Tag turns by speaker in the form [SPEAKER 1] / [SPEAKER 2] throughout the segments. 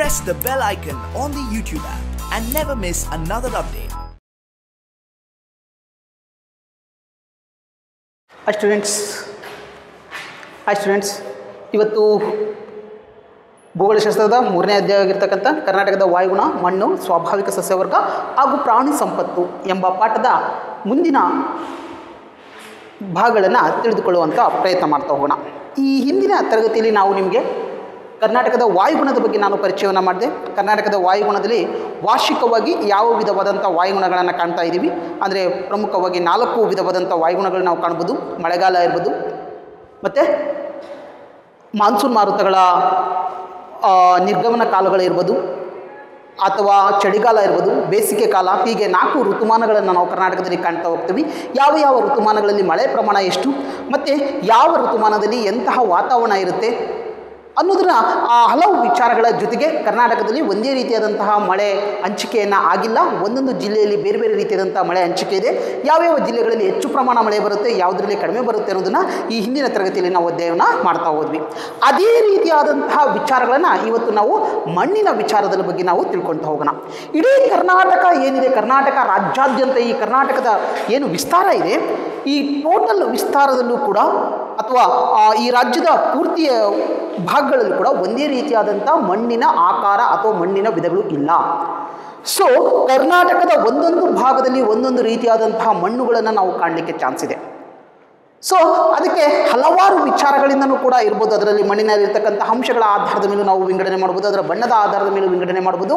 [SPEAKER 1] press the bell icon on the YouTube app and never miss another update.
[SPEAKER 2] Hi students hi students ಇವತ್ತು ಭೂಗೋಳಶಾಸ್ತ್ರದ ಮೂರನೇ ಅಧ್ಯಾಯವಾಗಿರ್ತಕ್ಕಂಥ ಕರ್ನಾಟಕದ ವಾಯುಗುಣ ಮಣ್ಣು ಸ್ವಾಭಾವಿಕ ಸಸ್ಯವರ್ಗ ಹಾಗೂ ಪ್ರಾಣಿ ಸಂಪತ್ತು ಎಂಬ ಪಾಠದ ಮುಂದಿನ ಭಾಗಗಳನ್ನು ತಿಳಿದುಕೊಳ್ಳುವಂಥ ಪ್ರಯತ್ನ ಮಾಡ್ತಾ ಹೋಗೋಣ ಈ ಹಿಂದಿನ ತರಗತಿಯಲ್ಲಿ ನಾವು ನಿಮಗೆ ಕರ್ನಾಟಕದ ವಾಯುಗುಣದ ಬಗ್ಗೆ ನಾನು ಪರಿಚಯವನ್ನು ಮಾಡಿದೆ ಕರ್ನಾಟಕದ ವಾಯುಗುಣದಲ್ಲಿ ವಾರ್ಷಿಕವಾಗಿ ಯಾವ ವಿಧವಾದಂಥ ವಾಯುಗುಣಗಳನ್ನು ಕಾಣ್ತಾ ಇದ್ದೀವಿ ಅಂದರೆ ಪ್ರಮುಖವಾಗಿ ನಾಲ್ಕು ವಿಧವಾದಂಥ ವಾಯುಗುಣಗಳು ನಾವು ಕಾಣ್ಬೋದು ಮಳೆಗಾಲ ಇರ್ಬೋದು ಮತ್ತು ಮಾನ್ಸೂನ್ ಮಾರುತಗಳ ಆ, ನಿರ್ಗಮನ ಕಾಲಗಳಿರ್ಬೋದು ಅಥವಾ ಚಳಿಗಾಲ ಇರ್ಬೋದು ಬೇಸಿಗೆ ಕಾಲ ಹೀಗೆ ನಾಲ್ಕು ಋತುಮಾನಗಳನ್ನು ನಾವು ಕರ್ನಾಟಕದಲ್ಲಿ ಕಾಣ್ತಾ ಹೋಗ್ತೀವಿ ಯಾವ ಯಾವ ಋತುಮಾನಗಳಲ್ಲಿ ಮಳೆ ಪ್ರಮಾಣ ಎಷ್ಟು ಮತ್ತು ಯಾವ ಋತುಮಾನದಲ್ಲಿ ಎಂತಹ ವಾತಾವರಣ ಇರುತ್ತೆ ಅನ್ನೋದನ್ನ ಆ ಹಲವು ವಿಚಾರಗಳ ಜೊತೆಗೆ ಕರ್ನಾಟಕದಲ್ಲಿ ಒಂದೇ ರೀತಿಯಾದಂತಹ ಮಳೆ ಹಂಚಿಕೆಯನ್ನು ಆಗಿಲ್ಲ ಒಂದೊಂದು ಜಿಲ್ಲೆಯಲ್ಲಿ ಬೇರೆ ಬೇರೆ ರೀತಿಯಾದಂಥ ಮಳೆ ಹಂಚಿಕೆ ಇದೆ ಯಾವ್ಯಾವ ಜಿಲ್ಲೆಗಳಲ್ಲಿ ಹೆಚ್ಚು ಪ್ರಮಾಣ ಮಳೆ ಬರುತ್ತೆ ಯಾವುದರಲ್ಲಿ ಕಡಿಮೆ ಬರುತ್ತೆ ಅನ್ನೋದನ್ನು ಈ ಹಿಂದಿನ ತರಗತಿಯಲ್ಲಿ ನಾವು ಅಧ್ಯಯನ ಮಾಡ್ತಾ ಹೋದ್ವಿ ಅದೇ ರೀತಿಯಾದಂತಹ ವಿಚಾರಗಳನ್ನು ಇವತ್ತು ನಾವು ಮಣ್ಣಿನ ವಿಚಾರದ ಬಗ್ಗೆ ನಾವು ತಿಳ್ಕೊಳ್ತಾ ಹೋಗೋಣ ಇಡೀ ಕರ್ನಾಟಕ ಏನಿದೆ ಕರ್ನಾಟಕ ರಾಜ್ಯಾದ್ಯಂತ ಈ ಕರ್ನಾಟಕದ ಏನು ವಿಸ್ತಾರ ಇದೆ ಈ ಟೋಟಲ್ ವಿಸ್ತಾರದಲ್ಲೂ ಕೂಡ ಅಥವಾ ಆ, ಈ ರಾಜ್ಯದ ಪೂರ್ತಿಯ ಭಾಗಗಳಲ್ಲೂ ಕೂಡ ಒಂದೇ ರೀತಿಯಾದಂಥ ಮಣ್ಣಿನ ಆಕಾರ ಅಥವಾ ಮಣ್ಣಿನ ವಿಧಗಳು ಇಲ್ಲ ಸೊ ಕರ್ನಾಟಕದ ಒಂದೊಂದು ಭಾಗದಲ್ಲಿ ಒಂದೊಂದು ರೀತಿಯಾದಂತಹ ಮಣ್ಣುಗಳನ್ನು ನಾವು ಕಾಣಲಿಕ್ಕೆ ಚಾನ್ಸ್ ಇದೆ ಸೊ ಅದಕ್ಕೆ ಹಲವಾರು ವಿಚಾರಗಳಿಂದನೂ ಕೂಡ ಇರ್ಬೋದು ಅದರಲ್ಲಿ ಮಣ್ಣಿನಲ್ಲಿರ್ತಕ್ಕಂಥ ಅಂಶಗಳ ಆಧಾರದ ಮೇಲೂ ನಾವು ವಿಂಗಡಣೆ ಮಾಡ್ಬೋದು ಅದರ ಬಣ್ಣದ ಆಧಾರದ ಮೇಲೂ ವಿಂಗಡಣೆ ಮಾಡ್ಬೋದು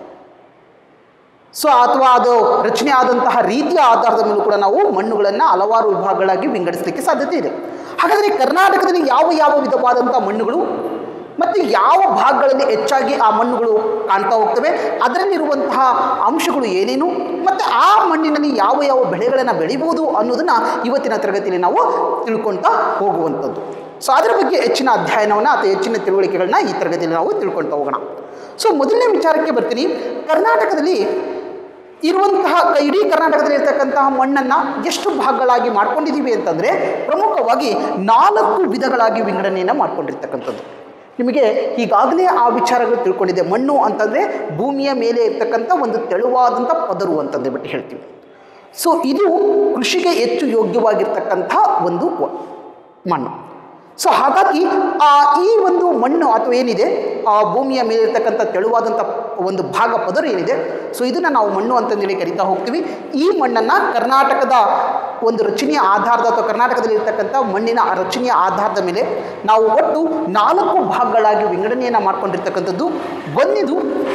[SPEAKER 2] ಸೊ ಅಥವಾ ಅದು ರಚನೆ ಆದಂತಹ ರೀತಿಯ ಆಧಾರದ ಮೇಲೂ ಕೂಡ ನಾವು ಮಣ್ಣುಗಳನ್ನು ಹಲವಾರು ವಿಭಾಗಗಳಾಗಿ ವಿಂಗಡಿಸಲಿಕ್ಕೆ ಸಾಧ್ಯತೆ ಇದೆ ಹಾಗಾದರೆ ಕರ್ನಾಟಕದಲ್ಲಿ ಯಾವ ಯಾವ ವಿಧವಾದಂಥ ಮಣ್ಣುಗಳು ಮತ್ತು ಯಾವ ಭಾಗಗಳಲ್ಲಿ ಹೆಚ್ಚಾಗಿ ಆ ಮಣ್ಣುಗಳು ಕಾಣ್ತಾ ಹೋಗ್ತವೆ ಅದರಲ್ಲಿರುವಂತಹ ಅಂಶಗಳು ಏನೇನು ಮತ್ತು ಆ ಮಣ್ಣಿನಲ್ಲಿ ಯಾವ ಯಾವ ಬೆಳೆಗಳನ್ನು ಬೆಳಿಬೋದು ಅನ್ನೋದನ್ನು ಇವತ್ತಿನ ತರಗತಿಯಲ್ಲಿ ನಾವು ತಿಳ್ಕೊಳ್ತಾ ಹೋಗುವಂಥದ್ದು ಸೊ ಅದರ ಬಗ್ಗೆ ಹೆಚ್ಚಿನ ಅಧ್ಯಯನವನ್ನು ಅಥವಾ ಹೆಚ್ಚಿನ ತಿಳುವಳಿಕೆಗಳನ್ನ ಈ ತರಗತಿಯಲ್ಲಿ ನಾವು ತಿಳ್ಕೊಳ್ತಾ ಹೋಗೋಣ ಸೊ ಮೊದಲನೇ ವಿಚಾರಕ್ಕೆ ಬರ್ತೀನಿ ಕರ್ನಾಟಕದಲ್ಲಿ ಇರುವಂತಹ ಕ- ಇಡೀ ಕರ್ನಾಟಕದಲ್ಲಿ ಇರ್ತಕ್ಕಂತಹ ಮಣ್ಣನ್ನು ಎಷ್ಟು ಭಾಗಗಳಾಗಿ ಮಾಡ್ಕೊಂಡಿದ್ದೀವಿ ಅಂತಂದರೆ ಪ್ರಮುಖವಾಗಿ ನಾಲ್ಕು ವಿಧಗಳಾಗಿ ವಿಂಗಡಣೆಯನ್ನು ಮಾಡ್ಕೊಂಡಿರ್ತಕ್ಕಂಥದ್ದು ನಿಮಗೆ ಈಗಾಗಲೇ ಆ ವಿಚಾರಗಳು ತಿಳ್ಕೊಂಡಿದೆ ಮಣ್ಣು ಅಂತಂದರೆ ಭೂಮಿಯ ಮೇಲೆ ಇರ್ತಕ್ಕಂಥ ಒಂದು ತೆಳುವಾದಂಥ ಪದರು ಅಂತಂದು ಬಿಟ್ಟು ಹೇಳ್ತೀವಿ ಸೊ ಇದು ಕೃಷಿಗೆ ಹೆಚ್ಚು ಯೋಗ್ಯವಾಗಿರ್ತಕ್ಕಂಥ ಒಂದು ವ- ಮಣ್ಣು ಸೊ ಹಾಗಾಗಿ ಆ ಈ ಒಂದು ಮಣ್ಣು ಅಥವಾ ಏನಿದೆ ಆ ಭೂಮಿಯ ಮೇಲೆ ಇರ್ತಕ್ಕಂಥ ತೆಳುವಾದಂಥ ಒಂದು ಭಾಗ ಪದರು ಏನಿದೆ ಸೊ ಇದನ್ನು ನಾವು ಮಣ್ಣು ಅಂತಂದೇಳಿ ಕರಿತಾ ಹೋಗ್ತೀವಿ ಈ ಮಣ್ಣನ್ನು ಕರ್ನಾಟಕದ ಒಂದು ರಚನೆಯ ಆಧಾರದ ಅಥವಾ ಕರ್ನಾಟಕದಲ್ಲಿ ಇರ್ತಕ್ಕಂಥ ಮಣ್ಣಿನ ಆ ರಚನೆಯ ಆಧಾರದ ಮೇಲೆ ನಾವು ಒಟ್ಟು ನಾಲ್ಕು ಭಾಗಗಳಾಗಿ ವಿಂಗಡಣೆಯನ್ನು ಮಾಡ್ಕೊಂಡಿರ್ತಕ್ಕಂಥದ್ದು ಒಂದಿದು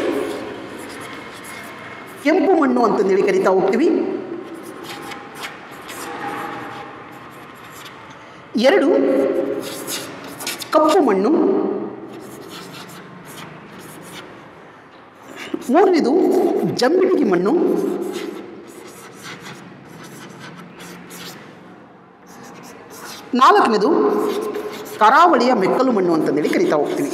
[SPEAKER 2] ಕೆಂಪು ಮಣ್ಣು ಅಂತಂದೇಳಿ ಕರಿತಾ ಹೋಗ್ತೀವಿ ಎರಡು ಕಪ್ಪು ಮಣ್ಣು ಮೂರನೇದು ಜಂಬಿಡಿಗೆ ಮಣ್ಣು ನಾಲ್ಕನೇದು ಕರಾವಳಿಯ ಮೆಕ್ಕಲು ಮಣ್ಣು ಅಂತಂದೇಳಿ ಕರಿತಾ ಹೋಗ್ತೀವಿ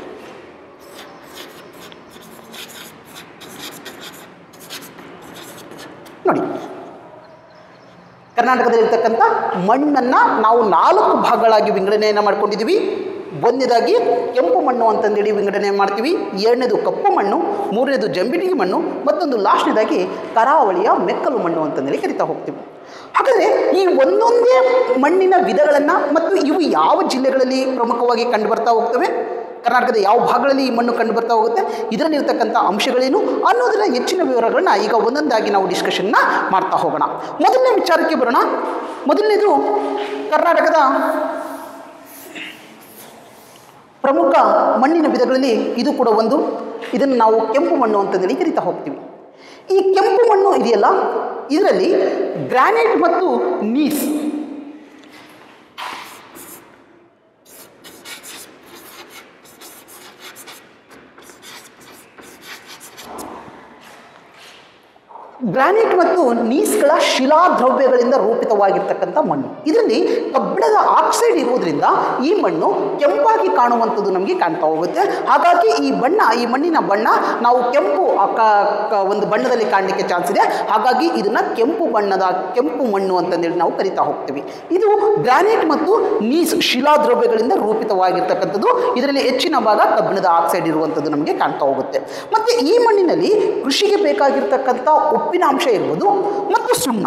[SPEAKER 2] ನೋಡಿ ಕರ್ನಾಟಕದಲ್ಲಿರ್ತಕ್ಕಂಥ ಮಣ್ಣನ್ನು ನಾವು ನಾಲ್ಕು ಭಾಗಗಳಾಗಿ ವಿಂಗಡಣೆಯನ್ನು ಮಾಡ್ಕೊಂಡಿದ್ದೀವಿ ಒಂದನೇದಾಗಿ ಕೆಂಪು ಮಣ್ಣು ಅಂತಂದೇಳಿ ವಿಂಗಡಣೆ ಮಾಡ್ತೀವಿ ಎರಡನೇದು ಕಪ್ಪು ಮಣ್ಣು ಮೂರನೇದು ಜಂಬಿಟಿಗೆ ಮಣ್ಣು ಮತ್ತೊಂದು ಲಾಸ್ಟ್ನೇದಾಗಿ ಕರಾವಳಿಯ ಮೆಕ್ಕಲು ಮಣ್ಣು ಅಂತಂದೇಳಿ ಕರಿತಾ ಹೋಗ್ತೀವಿ ಹಾಗಾದರೆ ಈ ಒಂದೊಂದೇ ಮಣ್ಣಿನ ವಿಧಗಳನ್ನು ಮತ್ತು ಇವು ಯಾವ ಜಿಲ್ಲೆಗಳಲ್ಲಿ ಪ್ರಮುಖವಾಗಿ ಕಂಡು ಬರ್ತಾ ಹೋಗ್ತವೆ ಕರ್ನಾಟಕದ ಯಾವ ಭಾಗಗಳಲ್ಲಿ ಈ ಮಣ್ಣು ಕಂಡು ಬರ್ತಾ ಹೋಗುತ್ತೆ ಇದರಲ್ಲಿರ್ತಕ್ಕಂಥ ಅಂಶಗಳೇನು ಅನ್ನೋದರ ಹೆಚ್ಚಿನ ವಿವರಗಳನ್ನ ಈಗ ಒಂದೊಂದಾಗಿ ನಾವು ಡಿಸ್ಕಷನ್ನ ಮಾಡ್ತಾ ಹೋಗೋಣ ಮೊದಲನೇ ವಿಚಾರಕ್ಕೆ ಬರೋಣ ಮೊದಲನೇದು ಕರ್ನಾಟಕದ ಪ್ರಮುಖ ಮಣ್ಣಿನ ವಿಧಗಳಲ್ಲಿ ಇದು ಕೂಡ ಒಂದು ಇದನ್ನು ನಾವು ಕೆಂಪು ಮಣ್ಣು ಅಂತಂದೇಳಿ ಕರಿತಾ ಹೋಗ್ತೀವಿ ಈ ಕೆಂಪು ಮಣ್ಣು ಇದೆಯಲ್ಲ ಇದರಲ್ಲಿ ಗ್ರಾನೈಟ್ ಮತ್ತು ನೀಸ್ ಗ್ರಾನೈಟ್ ಮತ್ತು ನೀಸ್ಗಳ ಶಿಲಾದ್ರವ್ಯಗಳಿಂದ ರೂಪಿತವಾಗಿರ್ತಕ್ಕಂಥ ಮಣ್ಣು ಇದರಲ್ಲಿ ಕಬ್ಬಿಣದ ಆಕ್ಸೈಡ್ ಇರುವುದರಿಂದ ಈ ಮಣ್ಣು ಕೆಂಪಾಗಿ ಕಾಣುವಂಥದ್ದು ನಮಗೆ ಕಾಣ್ತಾ ಹೋಗುತ್ತೆ ಹಾಗಾಗಿ ಈ ಬಣ್ಣ ಈ ಮಣ್ಣಿನ ಬಣ್ಣ ನಾವು ಕೆಂಪು ಆ ಕ- ಕ- ಒಂದು ಬಣ್ಣದಲ್ಲಿ ಕಾಣಲಿಕ್ಕೆ ಚಾನ್ಸ್ ಇದೆ ಹಾಗಾಗಿ ಇದನ್ನು ಕೆಂಪು ಬಣ್ಣದ ಕೆಂಪು ಮಣ್ಣು ಅಂತಂದೇಳಿ ನಾವು ಕರಿತಾ ಹೋಗ್ತೀವಿ ಇದು ಗ್ರಾನೈಟ್ ಮತ್ತು ನೀಸ್ ಶಿಲಾದ್ರವ್ಯಗಳಿಂದ ರೂಪಿತವಾಗಿರ್ತಕ್ಕಂಥದ್ದು ಇದರಲ್ಲಿ ಹೆಚ್ಚಿನ ಭಾಗ ಕಬ್ಬಿಣದ ಆಕ್ಸೈಡ್ ಇರುವಂಥದ್ದು ನಮಗೆ ಕಾಣ್ತಾ ಹೋಗುತ್ತೆ ಮತ್ತು ಈ ಮಣ್ಣಿನಲ್ಲಿ ಕೃಷಿಗೆ ಬೇಕಾಗಿರ್ತಕ್ಕಂಥ ಉಪ್ಪಿನ ಅಂಶ ಇರ್ಬೋದು ಮತ್ತು ಸುಣ್ಣ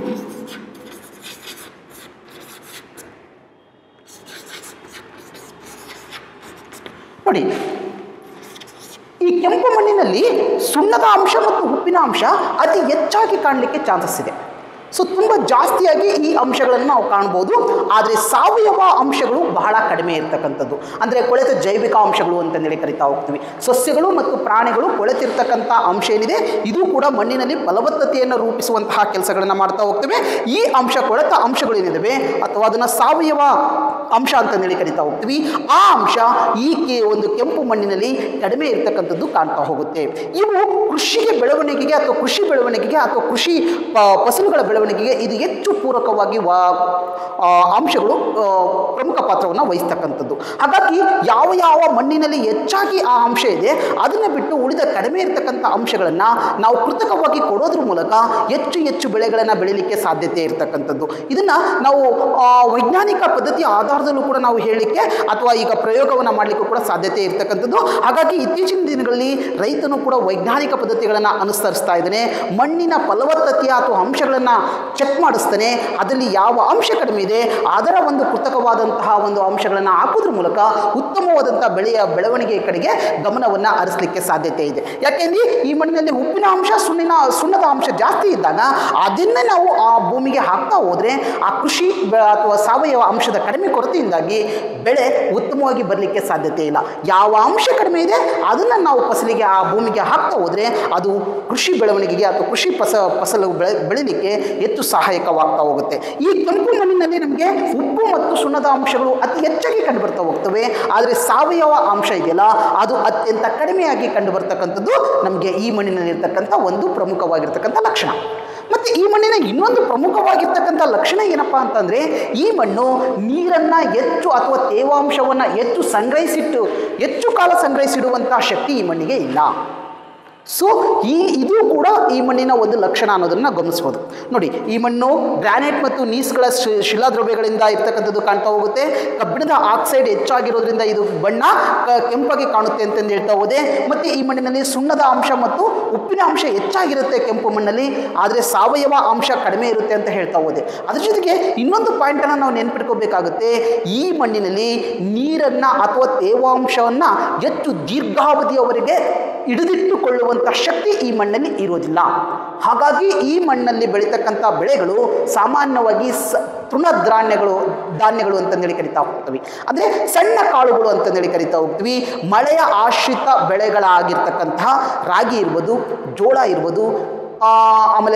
[SPEAKER 2] ನೋಡಿ ಈ ಕೆಂಪು ಮಣ್ಣಿನಲ್ಲಿ ಸುಣ್ಣದ ಅಂಶ ಮತ್ತು ಉಪ್ಪಿನ ಅಂಶ ಅತಿ ಹೆಚ್ಚಾಗಿ ಕಾಣಲಿಕ್ಕೆ ಚಾನ್ಸಸ್ ಇದೆ ಸೊ ತುಂಬ ಜಾಸ್ತಿಯಾಗಿ ಈ ಅಂಶಗಳನ್ನು ನಾವು ಕಾಣ್ಬೋದು ಆದರೆ ಸಾವಯವ ಅಂಶಗಳು ಬಹಳ ಕಡಿಮೆ ಇರ್ತಕ್ಕಂಥದ್ದು ಅಂದರೆ ಕೊಳೆತ ಜೈವಿಕ ಅಂಶಗಳು ಅಂತಂದೇಳಿ ಕರಿತಾ ಹೋಗ್ತೀವಿ ಸಸ್ಯಗಳು ಮತ್ತು ಪ್ರಾಣಿಗಳು ಕೊಳೆತಿರ್ತಕ್ಕಂಥ ಅಂಶ ಏನಿದೆ ಇದು ಕೂಡ ಮಣ್ಣಿನಲ್ಲಿ ಫಲವತ್ತತೆಯನ್ನು ರೂಪಿಸುವಂತಹ ಕೆಲಸಗಳನ್ನು ಮಾಡ್ತಾ ಹೋಗ್ತೇವೆ ಈ ಅಂಶ ಕೊಳೆತ ಅಂಶಗಳು ಏನಿದಾವೆ ಅಥವಾ ಅದನ್ನು ಸಾವಯವ ಅಂಶ ಅಂತಂದೇಳಿ ಕರಿತಾ ಹೋಗ್ತೀವಿ ಆ ಅಂಶ ಈ ಕೆ ಒಂದು ಕೆಂಪು ಮಣ್ಣಿನಲ್ಲಿ ಕಡಿಮೆ ಇರ್ತಕ್ಕಂಥದ್ದು ಕಾಣ್ತಾ ಹೋಗುತ್ತೆ ಇವು ಕೃಷಿಗೆ ಬೆಳವಣಿಗೆಗೆ ಅಥವಾ ಕೃಷಿ ಬೆಳವಣಿಗೆಗೆ ಅಥವಾ ಕೃಷಿ ಪ- ಫಸಲುಗಳ ಬೆಳವಣಿಗೆಗೆ ಇದು ಹೆಚ್ಚು ಪೂರಕವಾಗಿ ವಾ ಆ, ಅಂಶಗಳು ಆ, ಪ್ರಮುಖ ಪಾತ್ರವನ್ನು ವಹಿಸ್ತಕ್ಕಂಥದ್ದು ಹಾಗಾಗಿ ಯಾವ ಯಾವ ಮಣ್ಣಿನಲ್ಲಿ ಹೆಚ್ಚಾಗಿ ಆ ಅಂಶ ಇದೆ ಅದನ್ನು ಬಿಟ್ಟು ಉಳಿದ ಕಡಿಮೆ ಇರತಕ್ಕಂಥ ಅಂಶಗಳನ್ನು ನಾವು ಕೃತಕವಾಗಿ ಕೊಡೋದ್ರ ಮೂಲಕ ಹೆಚ್ಚು ಹೆಚ್ಚು ಬೆಳೆಗಳನ್ನು ಬೆಳೀಲಿಕ್ಕೆ ಸಾಧ್ಯತೆ ಇರತಕ್ಕಂಥದ್ದು ಇದನ್ನು ನಾವು ಆ, ವೈಜ್ಞಾನಿಕ ಪದ್ಧತಿಯ ಆಧಾರದಲ್ಲೂ ಕೂಡ ನಾವು ಹೇಳಲಿಕ್ಕೆ ಅಥವಾ ಈಗ ಪ್ರಯೋಗವನ್ನು ಮಾಡಲಿಕ್ಕೂ ಕೂಡ ಸಾಧ್ಯತೆ ಇರತಕ್ಕಂಥದ್ದು ಹಾಗಾಗಿ ಇತ್ತೀಚಿನ ದಿನಗಳಲ್ಲಿ ರೈತನು ಕೂಡ ವೈಜ್ಞಾನಿಕ ಪದ್ಧತಿಗಳನ್ನು ಅನುಸರಿಸ್ತಾ ಇದ್ದಾನೆ ಮಣ್ಣಿನ ಫಲವತ್ತತೆಯ ಅಥವಾ ಅಂಶಗಳನ್ನು ಚೆಕ್ ಮಾಡಿಸ್ತಾನೆ ಅದರಲ್ಲಿ ಯಾವ ಅಂಶ ಕಡಿಮೆ ಇದೆ ಅದರ ಒಂದು ಕೃತಕವಾದಂತಹ ಒಂದು ಅಂಶಗಳನ್ನು ಹಾಕೋದ್ರ ಮೂಲಕ ಉತ್ತಮವಾದಂಥ ಬೆಳೆಯ ಬೆಳವಣಿಗೆಯ ಕಡೆಗೆ ಗಮನವನ್ನು ಹರಿಸಲಿಕ್ಕೆ ಸಾಧ್ಯತೆ ಇದೆ ಯಾಕೆಂದ್ರೆ ಈ ಮಣ್ಣಿನಲ್ಲಿ ಉಪ್ಪಿನ ಅಂಶ ಸುಣ್ಣಿನ ಸುಣ್ಣದ ಅಂಶ ಜಾಸ್ತಿ ಇದ್ದಾಗ ಅದನ್ನೇ ನಾವು ಆ ಭೂಮಿಗೆ ಹಾಕ್ತಾ ಹೋದರೆ ಆ ಕೃಷಿ ಬೆ- ಅಥವಾ ಸಾವಯವ ಅಂಶದ ಕಡಿಮೆ ಕೊರತೆಯಿಂದಾಗಿ ಬೆಳೆ ಉತ್ತಮವಾಗಿ ಬರಲಿಕ್ಕೆ ಸಾಧ್ಯತೆ ಇಲ್ಲ ಯಾವ ಅಂಶ ಕಡಿಮೆ ಇದೆ ಅದನ್ನು ನಾವು ಫಸಲಿಗೆ ಆ ಭೂಮಿಗೆ ಹಾಕ್ತಾ ಹೋದರೆ ಅದು ಕೃಷಿ ಬೆಳವಣಿಗೆಗೆ ಅಥವಾ ಕೃಷಿ ಫಸ ಫಸಲು ಬೆಳೆ ಬೆಳೀಲಿಕ್ಕೆ ಹೆಚ್ಚು ಸಹಾಯಕವಾಗ್ತಾ ಹೋಗುತ್ತೆ ಈ ಕೆಂಪು ಮಣ್ಣಿನಲ್ಲಿ ನಮಗೆ ಉಪ್ಪು ಮತ್ತು ಸುಣ್ಣದ ಅಂಶಗಳು ಅತಿ ಹೆಚ್ಚಾಗಿ ಕಂಡು ಬರ್ತಾ ಹೋಗ್ತವೆ ಆದರೆ ಸಾವಯವ ಅಂಶ ಇದೆಯಲ್ಲ ಅದು ಅತ್ಯಂತ ಕಡಿಮೆಯಾಗಿ ಕಂಡು ಬರ್ತಕ್ಕಂಥದ್ದು ನಮಗೆ ಈ ಮಣ್ಣಿನಲ್ಲಿರ್ತಕ್ಕಂಥ ಒಂದು ಪ್ರಮುಖವಾಗಿರ್ತಕ್ಕಂಥ ಲಕ್ಷಣ ಮತ್ತು ಈ ಮಣ್ಣಿನ ಇನ್ನೊಂದು ಪ್ರಮುಖವಾಗಿರ್ತಕ್ಕಂಥ ಲಕ್ಷಣ ಏನಪ್ಪ ಅಂತಂದರೆ ಈ ಮಣ್ಣು ನೀರನ್ನು ಹೆಚ್ಚು ಅಥವಾ ತೇವಾಂಶವನ್ನು ಹೆಚ್ಚು ಸಂಗ್ರಹಿಸಿಟ್ಟು ಹೆಚ್ಚು ಕಾಲ ಸಂಗ್ರಹಿಸಿಡುವಂಥ ಶಕ್ತಿ ಈ ಮಣ್ಣಿಗೆ ಇಲ್ಲ ಸೊ ಈ ಇದು ಕೂಡ ಈ ಮಣ್ಣಿನ ಒಂದು ಲಕ್ಷಣ ಅನ್ನೋದನ್ನು ಗಮನಿಸ್ಬೋದು ನೋಡಿ ಈ ಮಣ್ಣು ಗ್ರಾನೈಟ್ ಮತ್ತು ನೀಸ್ಗಳ ಶಿ- ಶಿಲಾದ್ರವ್ಯಗಳಿಂದ ಇರ್ತಕ್ಕಂಥದ್ದು ಕಾಣ್ತಾ ಹೋಗುತ್ತೆ ಕಬ್ಬಿಣದ ಆಕ್ಸೈಡ್ ಹೆಚ್ಚಾಗಿರೋದ್ರಿಂದ ಇದು ಬಣ್ಣ ಕ- ಕೆಂಪಾಗಿ ಕಾಣುತ್ತೆ ಅಂತಂದು ಹೇಳ್ತಾ ಹೋದೆ ಮತ್ತು ಈ ಮಣ್ಣಿನಲ್ಲಿ ಸುಣ್ಣದ ಅಂಶ ಮತ್ತು ಉಪ್ಪಿನ ಅಂಶ ಹೆಚ್ಚಾಗಿರುತ್ತೆ ಕೆಂಪು ಮಣ್ಣಲ್ಲಿ ಆದರೆ ಸಾವಯವ ಅಂಶ ಕಡಿಮೆ ಇರುತ್ತೆ ಅಂತ ಹೇಳ್ತಾ ಹೋದೆ ಅದ್ರ ಜೊತೆಗೆ ಇನ್ನೊಂದು ಪಾಯಿಂಟನ್ನು ನಾವು ನೆನ್ಪಿಟ್ಕೋಬೇಕಾಗುತ್ತೆ ಈ ಮಣ್ಣಿನಲ್ಲಿ ನೀರನ್ನು ಅಥವಾ ತೇವಾಂಶವನ್ನು ಹೆಚ್ಚು ದೀರ್ಘಾವಧಿಯವರೆಗೆ ಹಿಡಿದಿಟ್ಟುಕೊಳ್ಳುವಂಥ ಶಕ್ತಿ ಈ ಮಣ್ಣಲ್ಲಿ ಇರೋದಿಲ್ಲ ಹಾಗಾಗಿ ಈ ಮಣ್ಣಲ್ಲಿ ಬೆಳೀತಕ್ಕಂಥ ಬೆಳೆಗಳು ಸಾಮಾನ್ಯವಾಗಿ ಸ ತೃಣಧಾನ್ಯಗಳು ಧಾನ್ಯಗಳು ಅಂತಂದೇಳಿ ಕರಿತಾ ಹೋಗ್ತೀವಿ ಅಂದರೆ ಸಣ್ಣ ಕಾಳುಗಳು ಅಂತಂದೇಳಿ ಕರಿತಾ ಹೋಗ್ತೀವಿ ಮಳೆಯ ಆಶ್ರಿತ ಬೆಳೆಗಳಾಗಿರ್ತಕ್ಕಂತಹ ರಾಗಿ ಇರ್ಬೋದು ಜೋಳ ಇರ್ಬೋದು ಆ, ಆಮೇಲೆ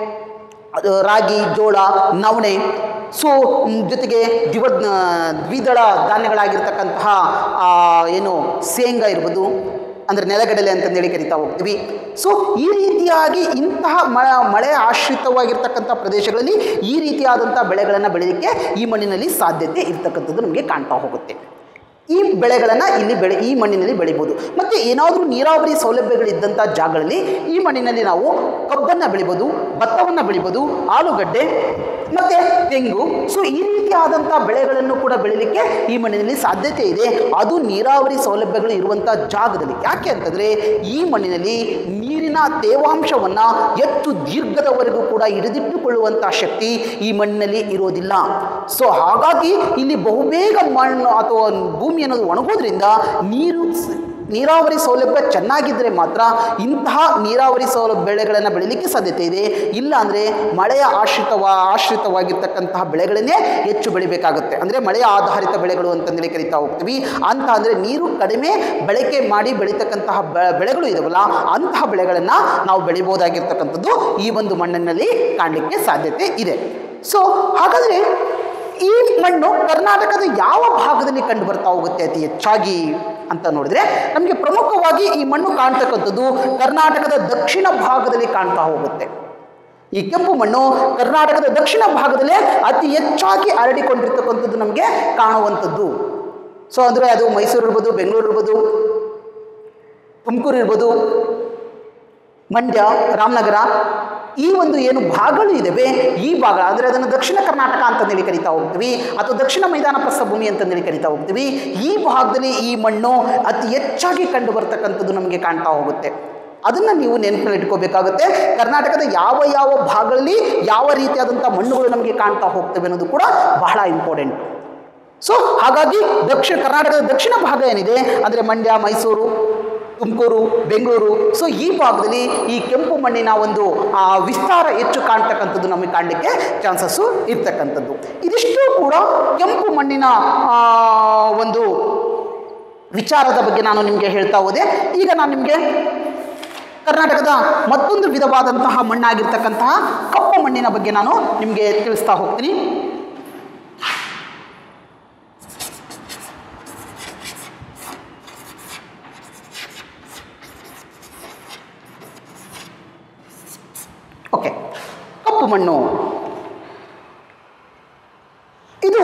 [SPEAKER 2] ಅದು ರಾಗಿ ಜೋಳ ನವಣೆ ಸೊ ಮ್, ಜೊತೆಗೆ ದಿವ ದ್ವಿದಳ ಧಾನ್ಯಗಳಾಗಿರ್ತಕ್ಕಂತಹ ಆ, ಏನು ಶೇಂಗಾ ಇರ್ಬೋದು ಅಂದರೆ ನೆಲಗಡಲೆ ಅಂತಂದೇಳಿ ಕರಿತಾ ಹೋಗ್ತೀವಿ ಸೊ ಈ ರೀತಿಯಾಗಿ ಇಂತಹ ಮ ಮಳೆ ಆಶ್ರಿತವಾಗಿರ್ತಕ್ಕಂಥ ಪ್ರದೇಶಗಳಲ್ಲಿ ಈ ರೀತಿಯಾದಂಥ ಬೆಳೆಗಳನ್ನು ಬೆಳೀಲಿಕ್ಕೆ ಈ ಮಣ್ಣಿನಲ್ಲಿ ಸಾಧ್ಯತೆ ಇರ್ತಕ್ಕಂಥದ್ದು ನಮಗೆ ಕಾಣ್ತಾ ಹೋಗುತ್ತೆ ಈ ಬೆಳೆಗಳನ್ನು ಇಲ್ಲಿ ಬೆಳೆ ಈ ಮಣ್ಣಿನಲ್ಲಿ ಬೆಳಿಬೋದು ಮತ್ತು ಏನಾದರೂ ನೀರಾವರಿ ಸೌಲಭ್ಯಗಳಿದ್ದಂಥ ಜಾಗಗಳಲ್ಲಿ ಈ ಮಣ್ಣಿನಲ್ಲಿ ನಾವು ಕಬ್ಬನ್ನು ಬೆಳಿಬೋದು ಭತ್ತವನ್ನು ಬೆಳಿಬೋದು ಆಲೂಗಡ್ಡೆ ಮತ್ತು ತೆಂಗು ಸೊ ಈ ರೀತಿಯಾದಂಥ ಬೆಳೆಗಳನ್ನು ಕೂಡ ಬೆಳಿಲಿಕ್ಕೆ ಈ ಮಣ್ಣಿನಲ್ಲಿ ಸಾಧ್ಯತೆ ಇದೆ ಅದು ನೀರಾವರಿ ಸೌಲಭ್ಯಗಳು ಇರುವಂಥ ಜಾಗದಲ್ಲಿ ಯಾಕೆ ಅಂತಂದರೆ ಈ ಮಣ್ಣಿನಲ್ಲಿ ನೀರಿನ ತೇವಾಂಶವನ್ನು ಹೆಚ್ಚು ದೀರ್ಘದವರೆಗೂ ಕೂಡ ಹಿಡಿದಿಟ್ಟುಕೊಳ್ಳುವಂಥ ಶಕ್ತಿ ಈ ಮಣ್ಣಿನಲ್ಲಿ ಇರೋದಿಲ್ಲ ಸೊ ಹಾಗಾಗಿ ಇಲ್ಲಿ ಬಹುಬೇಗ ಮಣ್ಣು ಅಥವಾ ಭೂಮಿ ಅನ್ನೋದು ಒಣಗೋದ್ರಿಂದ ನೀರು ಸ್- ನೀರಾವರಿ ಸೌಲಭ್ಯ ಚೆನ್ನಾಗಿದ್ದರೆ ಮಾತ್ರ ಇಂತಹ ನೀರಾವರಿ ಸೌಲಭ್ಯ ಬೆಳೆಗಳನ್ನು ಬೆಳೀಲಿಕ್ಕೆ ಸಾಧ್ಯತೆ ಇದೆ ಇಲ್ಲ ಅಂದರೆ ಮಳೆಯ ಆಶ್ರಿತವ ಆಶ್ರಿತವಾಗಿರ್ತಕ್ಕಂತಹ ಬೆಳೆಗಳನ್ನೇ ಹೆಚ್ಚು ಬೆಳಿಬೇಕಾಗುತ್ತೆ ಅಂದರೆ ಮಳೆಯ ಆಧಾರಿತ ಬೆಳೆಗಳು ಅಂತಂದೇಳಿ ಕರಿತಾ ಹೋಗ್ತೀವಿ ಅಂತ ಅಂದರೆ ನೀರು ಕಡಿಮೆ ಬಳಕೆ ಮಾಡಿ ಬೆಳೀತಕ್ಕಂತಹ ಬೆ- ಬೆಳೆಗಳು ಇದಾವಲ್ಲ ಅಂತಹ ಬೆಳೆಗಳನ್ನು ನಾವು ಬೆಳಿಬೋದಾಗಿರ್ತಕ್ಕಂಥದ್ದು ಈ ಒಂದು ಮಣ್ಣಿನಲ್ಲಿ ಕಾಣಲಿಕ್ಕೆ ಸಾಧ್ಯತೆ ಇದೆ ಸೊ ಹಾಗಾದರೆ ಈ ಮಣ್ಣು ಕರ್ನಾಟಕದ ಯಾವ ಭಾಗದಲ್ಲಿ ಕಂಡು ಬರ್ತಾ ಹೋಗುತ್ತೆ ಅತಿ ಹೆಚ್ಚಾಗಿ ಅಂತ ನೋಡಿದ್ರೆ ನಮಗೆ ಪ್ರಮುಖವಾಗಿ ಈ ಮಣ್ಣು ಕಾಣ್ತಕ್ಕಂಥದ್ದು ಕರ್ನಾಟಕದ ದಕ್ಷಿಣ ಭಾಗದಲ್ಲಿ ಕಾಣ್ತಾ ಹೋಗುತ್ತೆ ಈ ಕೆಂಪು ಮಣ್ಣು ಕರ್ನಾಟಕದ ದಕ್ಷಿಣ ಭಾಗದಲ್ಲೇ ಅತಿ ಹೆಚ್ಚಾಗಿ ಹರಡಿಕೊಂಡಿರ್ತಕ್ಕಂಥದ್ದು ನಮಗೆ ಕಾಣುವಂಥದ್ದು ಸೊ ಅಂದರೆ ಅದು ಮೈಸೂರು ಇರ್ಬೋದು ಬೆಂಗಳೂರು ಇರ್ಬೋದು ತುಮಕೂರು ಇರ್ಬೋದು ಮಂಡ್ಯ ರಾಮನಗರ ಈ ಒಂದು ಏನು ಭಾಗಗಳು ಇದ್ದಾವೆ ಈ ಭಾಗ ಅಂದರೆ ಅದನ್ನು ದಕ್ಷಿಣ ಕರ್ನಾಟಕ ಅಂತಂದೇಳಿ ಕರಿತಾ ಹೋಗ್ತೀವಿ ಅಥವಾ ದಕ್ಷಿಣ ಮೈದಾನ ಪ್ರಸ್ಥಭೂಮಿ ಅಂತಂದೇಳಿ ಕರಿತಾ ಹೋಗ್ತೀವಿ ಈ ಭಾಗದಲ್ಲಿ ಈ ಮಣ್ಣು ಅತಿ ಹೆಚ್ಚಾಗಿ ಕಂಡು ಬರ್ತಕ್ಕಂಥದ್ದು ನಮಗೆ ಕಾಣ್ತಾ ಹೋಗುತ್ತೆ ಅದನ್ನು ನೀವು ನೆನಪಿನಲ್ಲಿ ಇಟ್ಕೋಬೇಕಾಗುತ್ತೆ ಕರ್ನಾಟಕದ ಯಾವ ಯಾವ ಭಾಗಗಳಲ್ಲಿ ಯಾವ ರೀತಿಯಾದಂಥ ಮಣ್ಣುಗಳು ನಮಗೆ ಕಾಣ್ತಾ ಹೋಗ್ತವೆ ಅನ್ನೋದು ಕೂಡ ಬಹಳ ಇಂಪಾರ್ಟೆಂಟ್ ಸೊ ಹಾಗಾಗಿ ದಕ್ಷಿಣ ಕರ್ನಾಟಕದ ದಕ್ಷಿಣ ಭಾಗ ಏನಿದೆ ಅಂದರೆ ಮಂಡ್ಯ ಮೈಸೂರು ತುಮಕೂರು ಬೆಂಗಳೂರು ಸೊ ಈ ಭಾಗದಲ್ಲಿ ಈ ಕೆಂಪು ಮಣ್ಣಿನ ಒಂದು ಆ, ವಿಸ್ತಾರ ಹೆಚ್ಚು ಕಾಣ್ತಕ್ಕಂಥದ್ದು ನಮಗೆ ಕಾಣಲಿಕ್ಕೆ ಚಾನ್ಸಸ್ಸು ಇರ್ತಕ್ಕಂಥದ್ದು ಇದಿಷ್ಟು ಕೂಡ ಕೆಂಪು ಮಣ್ಣಿನ ಆ, ಒಂದು ವಿಚಾರದ ಬಗ್ಗೆ ನಾನು ನಿಮಗೆ ಹೇಳ್ತಾ ಹೋದೆ ಈಗ ನಾನು ನಿಮಗೆ ಕರ್ನಾಟಕದ ಮತ್ತೊಂದು ವಿಧವಾದಂತಹ ಮಣ್ಣಾಗಿರ್ತಕ್ಕಂತಹ ಕಪ್ಪು ಮಣ್ಣಿನ ಬಗ್ಗೆ ನಾನು ನಿಮಗೆ ತಿಳಿಸ್ತಾ ಹೋಗ್ತೀನಿ ಓಕೆ ಕಪ್ಪು ಮಣ್ಣು ಇದು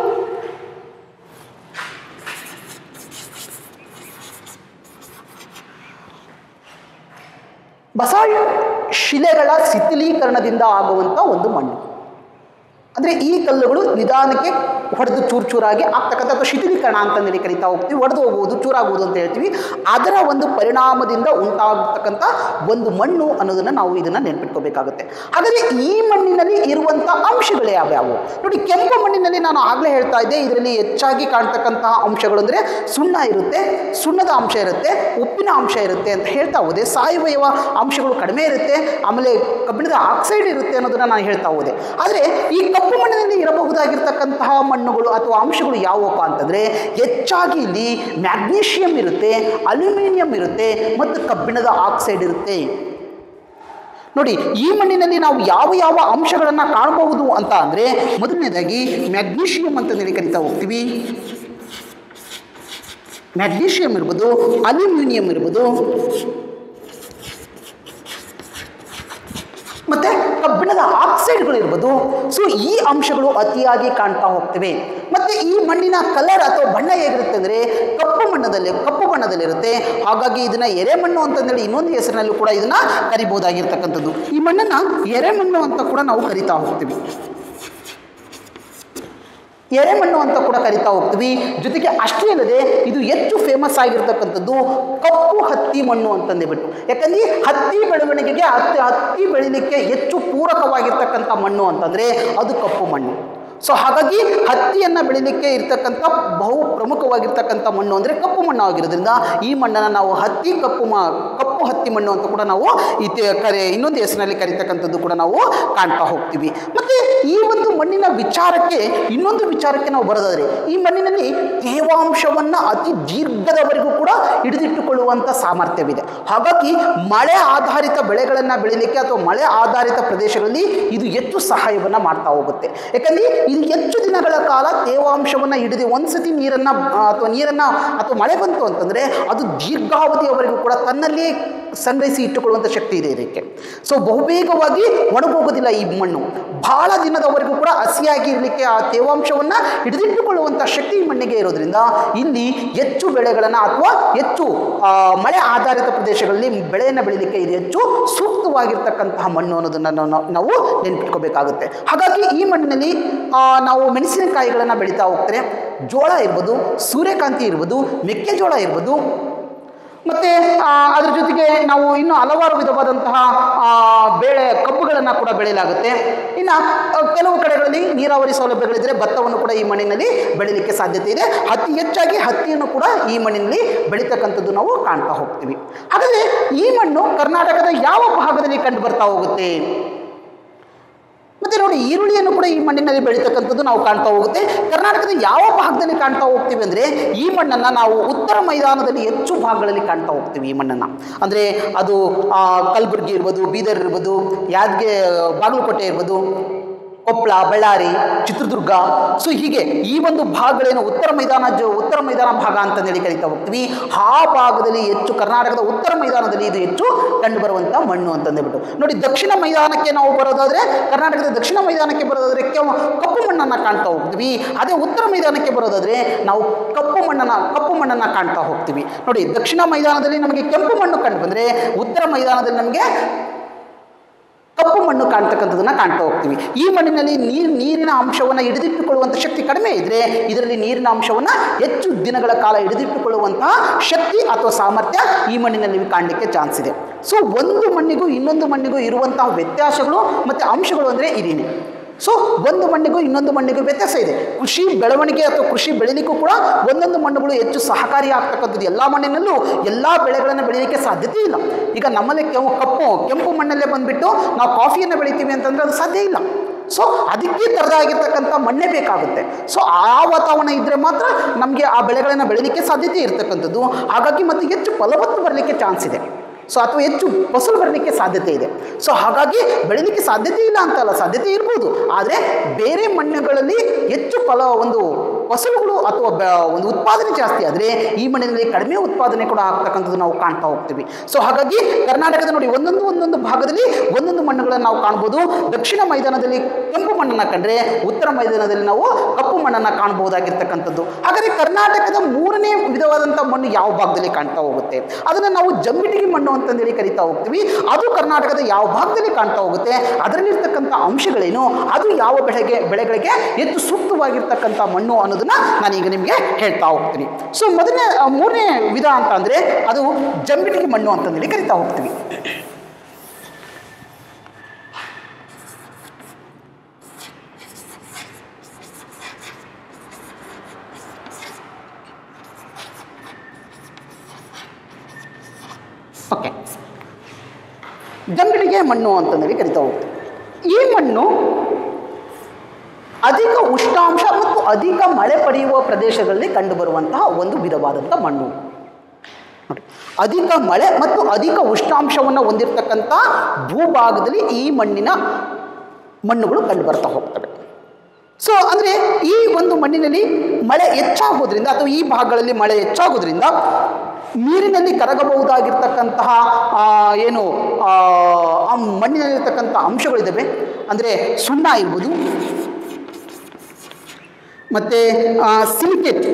[SPEAKER 2] ಬಸಾಲ್ಟ್ ಶಿಲೆಗಳ ಶಿಥಿಲೀಕರಣದಿಂದ ಆಗುವಂಥ ಒಂದು ಮಣ್ಣು ಅಂದರೆ ಈ ಕಲ್ಲುಗಳು ನಿಧಾನಕ್ಕೆ ಹೊಡೆದು ಚೂರು ಚೂರಾಗಿ ಆಗ್ತಕ್ಕಂಥ ಅಥವಾ ಶಿಥಿಲೀಕರಣ ಅಂತಂದೇಳಿ ಕರಿತಾ ಹೋಗ್ತೀವಿ ಒಡೆದು ಹೋಗುವುದು ಚೂರಾಗುವುದು ಅಂತ ಹೇಳ್ತೀವಿ ಅದರ ಒಂದು ಪರಿಣಾಮದಿಂದ ಉಂಟಾಗತಕ್ಕಂಥ ಒಂದು ಮಣ್ಣು ಅನ್ನೋದನ್ನು ನಾವು ಇದನ್ನು ನೆನ್ಪಿಟ್ಕೋಬೇಕಾಗುತ್ತೆ ಹಾಗಾದರೆ ಈ ಮಣ್ಣಿನಲ್ಲಿ ಇರುವಂಥ ಅಂಶಗಳು ಯಾವ್ಯಾವು ನೋಡಿ ಕೆಂಪು ಮಣ್ಣಿನಲ್ಲಿ ನಾನು ಆಗಲೇ ಹೇಳ್ತಾ ಇದ್ದೆ ಇದರಲ್ಲಿ ಹೆಚ್ಚಾಗಿ ಕಾಣ್ತಕ್ಕಂತಹ ಅಂಶಗಳು ಅಂದರೆ ಸುಣ್ಣ ಇರುತ್ತೆ ಸುಣ್ಣದ ಅಂಶ ಇರುತ್ತೆ ಉಪ್ಪಿನ ಅಂಶ ಇರುತ್ತೆ ಅಂತ ಹೇಳ್ತಾ ಹೋದೆ ಸಾವಯವ ಅಂಶಗಳು ಕಡಿಮೆ ಇರುತ್ತೆ ಆಮೇಲೆ ಕಬ್ಬಿಣದ ಆಕ್ಸೈಡ್ ಇರುತ್ತೆ ಅನ್ನೋದನ್ನು ನಾನು ಹೇಳ್ತಾ ಹೋದೆ ಆದರೆ ಈ ಕಪ್ಪು ಮಣ್ಣಿನಲ್ಲಿ ಇರಬಹುದಾಗಿರ್ತಕ್ಕಂತಹ ಮಣ್ಣುಗಳು ಅಥವಾ ಅಂಶಗಳು ಯಾವುವಪ್ಪ ಅಂತಂದರೆ ಹೆಚ್ಚಾಗಿ ಇಲ್ಲಿ ಮ್ಯಾಗ್ನೀಷಿಯಂ ಇರುತ್ತೆ ಅಲ್ಯೂಮಿನಿಯಂ ಇರುತ್ತೆ ಮತ್ತು ಕಬ್ಬಿಣದ ಆಕ್ಸೈಡ್ ಇರುತ್ತೆ ನೋಡಿ ಈ ಮಣ್ಣಿನಲ್ಲಿ ನಾವು ಯಾವ ಯಾವ ಅಂಶಗಳನ್ನು ಕಾಣಬಹುದು ಅಂತ ಅಂದರೆ ಮೊದಲನೇದಾಗಿ ಮ್ಯಾಗ್ನೀಷಿಯಂ ಅಂತಂದೇಳಿ ಕರಿತಾ ಹೋಗ್ತೀವಿ ಮ್ಯಾಗ್ನೀಷಿಯಂ ಇರ್ಬೋದು ಅಲ್ಯೂಮಿನಿಯಂ ಇರ್ಬೋದು ಮತ್ತು ಕಬ್ಬಿಣದ ಆಕ್ಸೈಡ್ಗಳು ಇರ್ಬೋದು ಸೊ ಈ ಅಂಶಗಳು ಅತಿಯಾಗಿ ಕಾಣ್ತಾ ಹೋಗ್ತವೆ ಮತ್ತು ಈ ಮಣ್ಣಿನ ಕಲರ್ ಅಥವಾ ಬಣ್ಣ ಹೇಗಿರುತ್ತೆ ಅಂದರೆ ಕಪ್ಪು ಮಣ್ಣದಲ್ಲಿ ಕಪ್ಪು ಬಣ್ಣದಲ್ಲಿರುತ್ತೆ ಹಾಗಾಗಿ ಇದನ್ನು ಎರೆಮಣ್ಣು ಅಂತಂದೇಳಿ ಇನ್ನೊಂದು ಹೆಸರಿನಲ್ಲೂ ಕೂಡ ಇದನ್ನು ಕರಿಬಹುದಾಗಿರ್ತಕ್ಕಂಥದ್ದು ಈ ಮಣ್ಣನ್ನು ಎರೆಮಣ್ಣು ಅಂತ ಕೂಡ ನಾವು ಕರಿತಾ ಹೋಗ್ತೀವಿ ಎರೆಮಣ್ಣು ಅಂತ ಕೂಡ ಕರಿತಾ ಹೋಗ್ತೀವಿ ಜೊತೆಗೆ ಅಷ್ಟೇ ಅಲ್ಲದೆ ಇದು ಹೆಚ್ಚು ಫೇಮಸ್ ಆಗಿರ್ತಕ್ಕಂಥದ್ದು ಕಪ್ಪು ಹತ್ತಿ ಮಣ್ಣು ಅಂತಂದೇಬಿಟ್ಟು ಯಾಕಂದ್ರೆ ಹತ್ತಿ ಬೆಳವಣಿಗೆಗೆ ಹತ್ತಿ ಹತ್ತಿ ಬೆಳಿಲಿಕ್ಕೆ ಹೆಚ್ಚು ಪೂರಕವಾಗಿರ್ತಕ್ಕಂಥ ಮಣ್ಣು ಅಂತಂದರೆ ಅದು ಕಪ್ಪು ಮಣ್ಣು ಸೊ ಹಾಗಾಗಿ ಹತ್ತಿಯನ್ನು ಬೆಳಿಲಿಕ್ಕೆ ಇರ್ತಕ್ಕಂಥ ಬಹು ಪ್ರಮುಖವಾಗಿರ್ತಕ್ಕಂಥ ಮಣ್ಣು ಅಂದರೆ ಕಪ್ಪು ಮಣ್ಣು ಆಗಿರೋದ್ರಿಂದ ಈ ಮಣ್ಣನ್ನು ನಾವು ಹತ್ತಿ ಕಪ್ಪು ಮ ಕಪ್ಪು ಹತ್ತಿ ಮಣ್ಣು ಅಂತ ಕೂಡ ನಾವು ಇತಿ ಕರೆ ಇನ್ನೊಂದು ಹೆಸರಿನಲ್ಲಿ ಕರಿತಕ್ಕಂಥದ್ದು ಕೂಡ ನಾವು ಕಾಣ್ತಾ ಹೋಗ್ತೀವಿ ಮತ್ತು ಈ ಒಂದು ಮಣ್ಣಿನ ವಿಚಾರಕ್ಕೆ ಇನ್ನೊಂದು ವಿಚಾರಕ್ಕೆ ನಾವು ಬರೋದಾದರೆ ಈ ಮಣ್ಣಿನಲ್ಲಿ ತೇವಾಂಶವನ್ನು ಅತಿ ದೀರ್ಘದವರೆಗೂ ಕೂಡ ಹಿಡಿದಿಟ್ಟುಕೊಳ್ಳುವಂಥ ಸಾಮರ್ಥ್ಯವಿದೆ ಹಾಗಾಗಿ ಮಳೆ ಆಧಾರಿತ ಬೆಳೆಗಳನ್ನು ಬೆಳಿಲಿಕ್ಕೆ ಅಥವಾ ಮಳೆ ಆಧಾರಿತ ಪ್ರದೇಶಗಳಲ್ಲಿ ಇದು ಹೆಚ್ಚು ಸಹಾಯವನ್ನು ಮಾಡ್ತಾ ಹೋಗುತ್ತೆ ಯಾಕಂದರೆ ಇದು ಹೆಚ್ಚು ದಿನಗಳ ಕಾಲ ತೇವಾಂಶವನ್ನು ಹಿಡಿದು ಒಂದ್ಸತಿ ನೀರನ್ನು ಅಥವಾ ನೀರನ್ನು ಅಥವಾ ಮಳೆ ಬಂತು ಅಂತಂದರೆ ಅದು ದೀರ್ಘಾವಧಿಯವರೆಗೂ ಕೂಡ ತನ್ನಲ್ಲಿಯೇ ಸಂಗ್ರಹಿಸಿ ಇಟ್ಟುಕೊಳ್ಳುವಂಥ ಶಕ್ತಿ ಇದೆ ಇದಕ್ಕೆ ಸೊ ಬಹುಬೇಗವಾಗಿ ಒಣಗೋಗೋದಿಲ್ಲ ಈ ಮಣ್ಣು ಬಹಳ ದಿನದವರೆಗೂ ಕೂಡ ಹಸಿಯಾಗಿ ಇರಲಿಕ್ಕೆ ಆ ತೇವಾಂಶವನ್ನು ಹಿಡಿದಿಟ್ಟುಕೊಳ್ಳುವಂಥ ಶಕ್ತಿ ಈ ಮಣ್ಣಿಗೆ ಇರೋದ್ರಿಂದ ಇಲ್ಲಿ ಹೆಚ್ಚು ಬೆಳೆಗಳನ್ನು ಅಥವಾ ಹೆಚ್ಚು ಆ, ಮಳೆ ಆಧಾರಿತ ಪ್ರದೇಶಗಳಲ್ಲಿ ಬೆಳೆಯನ್ನು ಬೆಳೀಲಿಕ್ಕೆ ಇದು ಹೆಚ್ಚು ಸೂಕ್ತವಾಗಿರ್ತಕ್ಕಂತಹ ಮಣ್ಣು ಅನ್ನೋದನ್ನು ನಾವು- ನಾವು ನೆನ್ಪಿಟ್ಕೋಬೇಕಾಗುತ್ತೆ ಹಾಗಾಗಿ ಈ ಮಣ್ಣಿನಲ್ಲಿ ಆ, ನಾವು ಮೆಣಸಿನಕಾಯಿಗಳನ್ನು ಬೆಳೀತಾ ಹೋಗ್ತಾರೆ ಜೋಳ ಇರ್ಬೋದು ಸೂರ್ಯಕಾಂತಿ ಇರ್ಬೋದು ಮೆಕ್ಕೆಜೋಳ ಇರ್ಬೋದು ಮತ್ತು ಅದ್ರ ಜೊತೆಗೆ ನಾವು ಇನ್ನೂ ಹಲವಾರು ವಿಧವಾದಂತಹ ಆ, ಬೇಳೆ ಕಬ್ಬುಗಳನ್ನು ಕೂಡ ಬೆಳೆಯಲಾಗುತ್ತೆ ಇನ್ನು ಆ, ಕೆಲವು ಕಡೆಗಳಲ್ಲಿ ನೀರಾವರಿ ಸೌಲಭ್ಯಗಳಿದ್ದರೆ ಭತ್ತವನ್ನು ಕೂಡ ಈ ಮಣ್ಣಿನಲ್ಲಿ ಬೆಳೀಲಿಕ್ಕೆ ಸಾಧ್ಯತೆ ಇದೆ ಅತಿ ಹೆಚ್ಚಾಗಿ ಹತ್ತಿಯನ್ನು ಕೂಡ ಈ ಮಣ್ಣಿನಲ್ಲಿ ಬೆಳೀತಕ್ಕಂಥದ್ದು ನಾವು ಕಾಣ್ತಾ ಹೋಗ್ತೀವಿ ಹಾಗಾದರೆ ಈ ಮಣ್ಣು ಕರ್ನಾಟಕದ ಯಾವ ಭಾಗದಲ್ಲಿ ಕಂಡು ಬರ್ತಾ ಹೋಗುತ್ತೆ ಮತ್ತು ನೋಡಿ ಈರುಳ್ಳಿಯನ್ನು ಕೂಡ ಈ ಮಣ್ಣಿನಲ್ಲಿ ಬೆಳೀತಕ್ಕಂಥದ್ದು ನಾವು ಕಾಣ್ತಾ ಹೋಗುತ್ತೆ ಕರ್ನಾಟಕದ ಯಾವ ಭಾಗದಲ್ಲಿ ಕಾಣ್ತಾ ಹೋಗ್ತೀವಿ ಅಂದರೆ ಈ ಮಣ್ಣನ್ನು ನಾವು ಉತ್ತರ ಮೈದಾನದಲ್ಲಿ ಹೆಚ್ಚು ಭಾಗಗಳಲ್ಲಿ ಕಾಣ್ತಾ ಹೋಗ್ತೀವಿ ಈ ಮಣ್ಣನ್ನು ಅಂದರೆ ಅದು ಆ, ಕಲಬುರಗಿ ಇರ್ಬೋದು ಬೀದರ್ ಇರ್ಬೋದು ಯಾದಗೆ ಬಾಗಲಕೋಟೆ ಇರ್ಬೋದು ಕೊಪ್ಪಳ ಬಳ್ಳಾರಿ ಚಿತ್ರದುರ್ಗ ಸೊ ಹೀಗೆ ಈ ಒಂದು ಭಾಗಗಳೇನು ಉತ್ತರ ಮೈದಾನ ಜ ಉತ್ತರ ಮೈದಾನ ಭಾಗ ಅಂತಂದೇಳಿ ಕರಿತಾ ಹೋಗ್ತೀವಿ ಆ ಭಾಗದಲ್ಲಿ ಹೆಚ್ಚು ಕರ್ನಾಟಕದ ಉತ್ತರ ಮೈದಾನದಲ್ಲಿ ಇದು ಹೆಚ್ಚು ಕಂಡುಬರುವಂಥ ಮಣ್ಣು ಅಂತಂದೇಳ್ಬಿಟ್ಟು ನೋಡಿ ದಕ್ಷಿಣ ಮೈದಾನಕ್ಕೆ ನಾವು ಬರೋದಾದ್ರೆ ಕರ್ನಾಟಕದ ದಕ್ಷಿಣ ಮೈದಾನಕ್ಕೆ ಬರೋದಾದ್ರೆ ಕೆಂಪು ಕಪ್ಪು ಮಣ್ಣನ್ನು ಕಾಣ್ತಾ ಹೋಗ್ತೀವಿ ಅದೇ ಉತ್ತರ ಮೈದಾನಕ್ಕೆ ಬರೋದಾದ್ರೆ ನಾವು ಕಪ್ಪು ಮಣ್ಣನ್ನು ಕಪ್ಪು ಮಣ್ಣನ್ನು ಕಾಣ್ತಾ ಹೋಗ್ತೀವಿ ನೋಡಿ ದಕ್ಷಿಣ ಮೈದಾನದಲ್ಲಿ ನಮಗೆ ಕೆಂಪು ಮಣ್ಣು ಕಂಡು ಬಂದರೆ ಉತ್ತರ ಮೈದಾನದಲ್ಲಿ ನಮಗೆ ಕಪ್ಪು ಮಣ್ಣು ಕಾಣ್ತಕ್ಕಂಥದ್ದನ್ನ ಕಾಣ್ತಾ ಹೋಗ್ತೀವಿ ಈ ಮಣ್ಣಿನಲ್ಲಿ ನೀರು ನೀರಿನ ಅಂಶವನ್ನು ಹಿಡಿದಿಟ್ಟುಕೊಳ್ಳುವಂಥ ಶಕ್ತಿ ಕಡಿಮೆ ಇದ್ದರೆ ಇದರಲ್ಲಿ ನೀರಿನ ಅಂಶವನ್ನು ಹೆಚ್ಚು ದಿನಗಳ ಕಾಲ ಹಿಡಿದಿಟ್ಟುಕೊಳ್ಳುವಂತಹ ಶಕ್ತಿ ಅಥವಾ ಸಾಮರ್ಥ್ಯ ಈ ಮಣ್ಣಿನಲ್ಲಿ ಕಾಣಲಿಕ್ಕೆ ಚಾನ್ಸ್ ಇದೆ ಸೊ ಒಂದು ಮಣ್ಣಿಗೂ ಇನ್ನೊಂದು ಮಣ್ಣಿಗೂ ಇರುವಂತಹ ವ್ಯತ್ಯಾಸಗಳು ಮತ್ತು ಅಂಶಗಳು ಅಂದರೆ ಇದೇನೆ ಸೊ ಒಂದು ಮಣ್ಣಿಗೂ ಇನ್ನೊಂದು ಮಣ್ಣಿಗೂ ವ್ಯತ್ಯಾಸ ಇದೆ ಕೃಷಿ ಬೆಳವಣಿಗೆ ಅಥವಾ ಕೃಷಿ ಬೆಳೀಲಿಕ್ಕೂ ಕೂಡ ಒಂದೊಂದು ಮಣ್ಣುಗಳು ಹೆಚ್ಚು ಸಹಕಾರಿ ಆಗ್ತಕ್ಕಂಥದ್ದು ಎಲ್ಲ ಮಣ್ಣಿನಲ್ಲೂ ಎಲ್ಲ ಬೆಳೆಗಳನ್ನು ಬೆಳೀಲಿಕ್ಕೆ ಸಾಧ್ಯತೆ ಇಲ್ಲ ಈಗ ನಮ್ಮಲ್ಲಿ ಕೆಂಪು ಕಪ್ಪು ಕೆಂಪು ಮಣ್ಣಲ್ಲೇ ಬಂದುಬಿಟ್ಟು ನಾವು ಕಾಫಿಯನ್ನು ಬೆಳಿತೀವಿ ಅಂತಂದರೆ ಅದು ಸಾಧ್ಯ ಇಲ್ಲ ಸೊ ಅದಕ್ಕೆ ತರದಾಗಿರ್ತಕ್ಕಂಥ ಮಣ್ಣೇ ಬೇಕಾಗುತ್ತೆ ಸೊ ಆ ವಾತಾವರಣ ಇದ್ದರೆ ಮಾತ್ರ ನಮಗೆ ಆ ಬೆಳೆಗಳನ್ನು ಬೆಳೀಲಿಕ್ಕೆ ಸಾಧ್ಯತೆ ಇರತಕ್ಕಂಥದ್ದು ಹಾಗಾಗಿ ಮತ್ತು ಹೆಚ್ಚು ಫಲವತ್ತು ಬರಲಿಕ್ಕೆ ಚಾನ್ಸ್ ಇದೆ ಸೊ ಅಥವಾ ಹೆಚ್ಚು ಫಸಲು ಬರಲಿಕ್ಕೆ ಸಾಧ್ಯತೆ ಇದೆ ಸೊ ಹಾಗಾಗಿ ಬೆಳೀಲಿಕ್ಕೆ ಸಾಧ್ಯತೆ ಇಲ್ಲ ಅಂತಲ್ಲ ಸಾಧ್ಯತೆ ಇರ್ಬೋದು ಆದರೆ ಬೇರೆ ಮಣ್ಣುಗಳಲ್ಲಿ ಹೆಚ್ಚು ಫಲ ಒಂದು ಫಸಲುಗಳು ಅಥವಾ ಬ ಒಂದು ಉತ್ಪಾದನೆ ಜಾಸ್ತಿ ಆದರೆ ಈ ಮಣ್ಣಿನಲ್ಲಿ ಕಡಿಮೆ ಉತ್ಪಾದನೆ ಕೂಡ ಆಗ್ತಕ್ಕಂಥದ್ದು ನಾವು ಕಾಣ್ತಾ ಹೋಗ್ತೀವಿ ಸೊ ಹಾಗಾಗಿ ಕರ್ನಾಟಕದ ನೋಡಿ ಒಂದೊಂದು ಒಂದೊಂದು ಭಾಗದಲ್ಲಿ ಒಂದೊಂದು ಮಣ್ಣುಗಳನ್ನು ನಾವು ಕಾಣ್ಬೋದು ದಕ್ಷಿಣ ಮೈದಾನದಲ್ಲಿ ಕೆಂಪು ಮಣ್ಣನ್ನು ಕಂಡ್ರೆ ಉತ್ತರ ಮೈದಾನದಲ್ಲಿ ನಾವು ಕಪ್ಪು ಮಣ್ಣನ್ನು ಕಾಣಬಹುದಾಗಿರ್ತಕ್ಕಂಥದ್ದು ಹಾಗಾದರೆ ಕರ್ನಾಟಕದ ಮೂರನೇ ವಿಧವಾದಂಥ ಮಣ್ಣು ಯಾವ ಭಾಗದಲ್ಲಿ ಕಾಣ್ತಾ ಹೋಗುತ್ತೆ ಅದನ್ನು ನಾವು ಜಂಬಿಟಿಗೆ ಮಣ್ಣು ಅಂತಂದೇಳಿ ಕರಿತಾ ಹೋಗ್ತೀವಿ ಅದು ಕರ್ನಾಟಕದ ಯಾವ ಭಾಗದಲ್ಲಿ ಕಾಣ್ತಾ ಹೋಗುತ್ತೆ ಅದರಲ್ಲಿರ್ತಕ್ಕಂಥ ಅಂಶಗಳೇನು ಅದು ಯಾವ ಬೆಳೆಗೆ ಬೆಳೆಗಳಿಗೆ ಹೆಚ್ಚು ಸೂಕ್ತವಾಗಿರ್ತಕ್ಕಂಥ ಮಣ್ಣು ಅನ್ನೋದನ್ನ ನಾನೀಗ ನಿಮಗೆ ಹೇಳ್ತಾ ಹೋಗ್ತೀನಿ ಸೊ ಮೊದಲನೇ ಆ, ಮೂರನೇ ವಿಧ ಅಂತ ಅಂದರೆ ಅದು ಜಂಬಿಟಿಗೆ ಮಣ್ಣು ಅಂತಂದೇಳಿ ಕರಿತಾ ಹೋಗ್ತೀವಿ ಓಕೆ ಜಂಬಿಡಿಗೆ ಮಣ್ಣು ಅಂತಂದೇಳಿ ಕರಿತಾ ಹೋಗ್ತೀವಿ ಈ ಮಣ್ಣು ಅಧಿಕ ಉಷ್ಣಾಂಶ ಮತ್ತು ಅಧಿಕ ಮಳೆ ಪಡೆಯುವ ಪ್ರದೇಶಗಳಲ್ಲಿ ಕಂಡುಬರುವಂತಹ ಒಂದು ವಿಧವಾದಂಥ ಮಣ್ಣು ನೋಡಿ ಅಧಿಕ ಮಳೆ ಮತ್ತು ಅಧಿಕ ಉಷ್ಣಾಂಶವನ್ನು ಹೊಂದಿರತಕ್ಕಂಥ ಭೂಭಾಗದಲ್ಲಿ ಈ ಮಣ್ಣಿನ ಮಣ್ಣುಗಳು ಕಂಡು ಬರ್ತಾ ಹೋಗ್ತವೆ ಸೊ ಅಂದರೆ ಈ ಒಂದು ಮಣ್ಣಿನಲ್ಲಿ ಮಳೆ ಹೆಚ್ಚಾಗೋದ್ರಿಂದ ಅಥವಾ ಈ ಭಾಗಗಳಲ್ಲಿ ಮಳೆ ಹೆಚ್ಚಾಗೋದ್ರಿಂದ ನೀರಿನಲ್ಲಿ ಕರಗಬಹುದಾಗಿರ್ತಕ್ಕಂತಹ ಆ, ಏನು ಆ, ಆ ಮಣ್ಣಿನಲ್ಲಿರ್ತಕ್ಕಂಥ ಅಂಶಗಳಿದ್ದಾವೆ ಅಂದರೆ ಸುಣ್ಣ ಇರ್ಬೋದು ಮತ್ತು ಸಿಲಿಕೇಟ್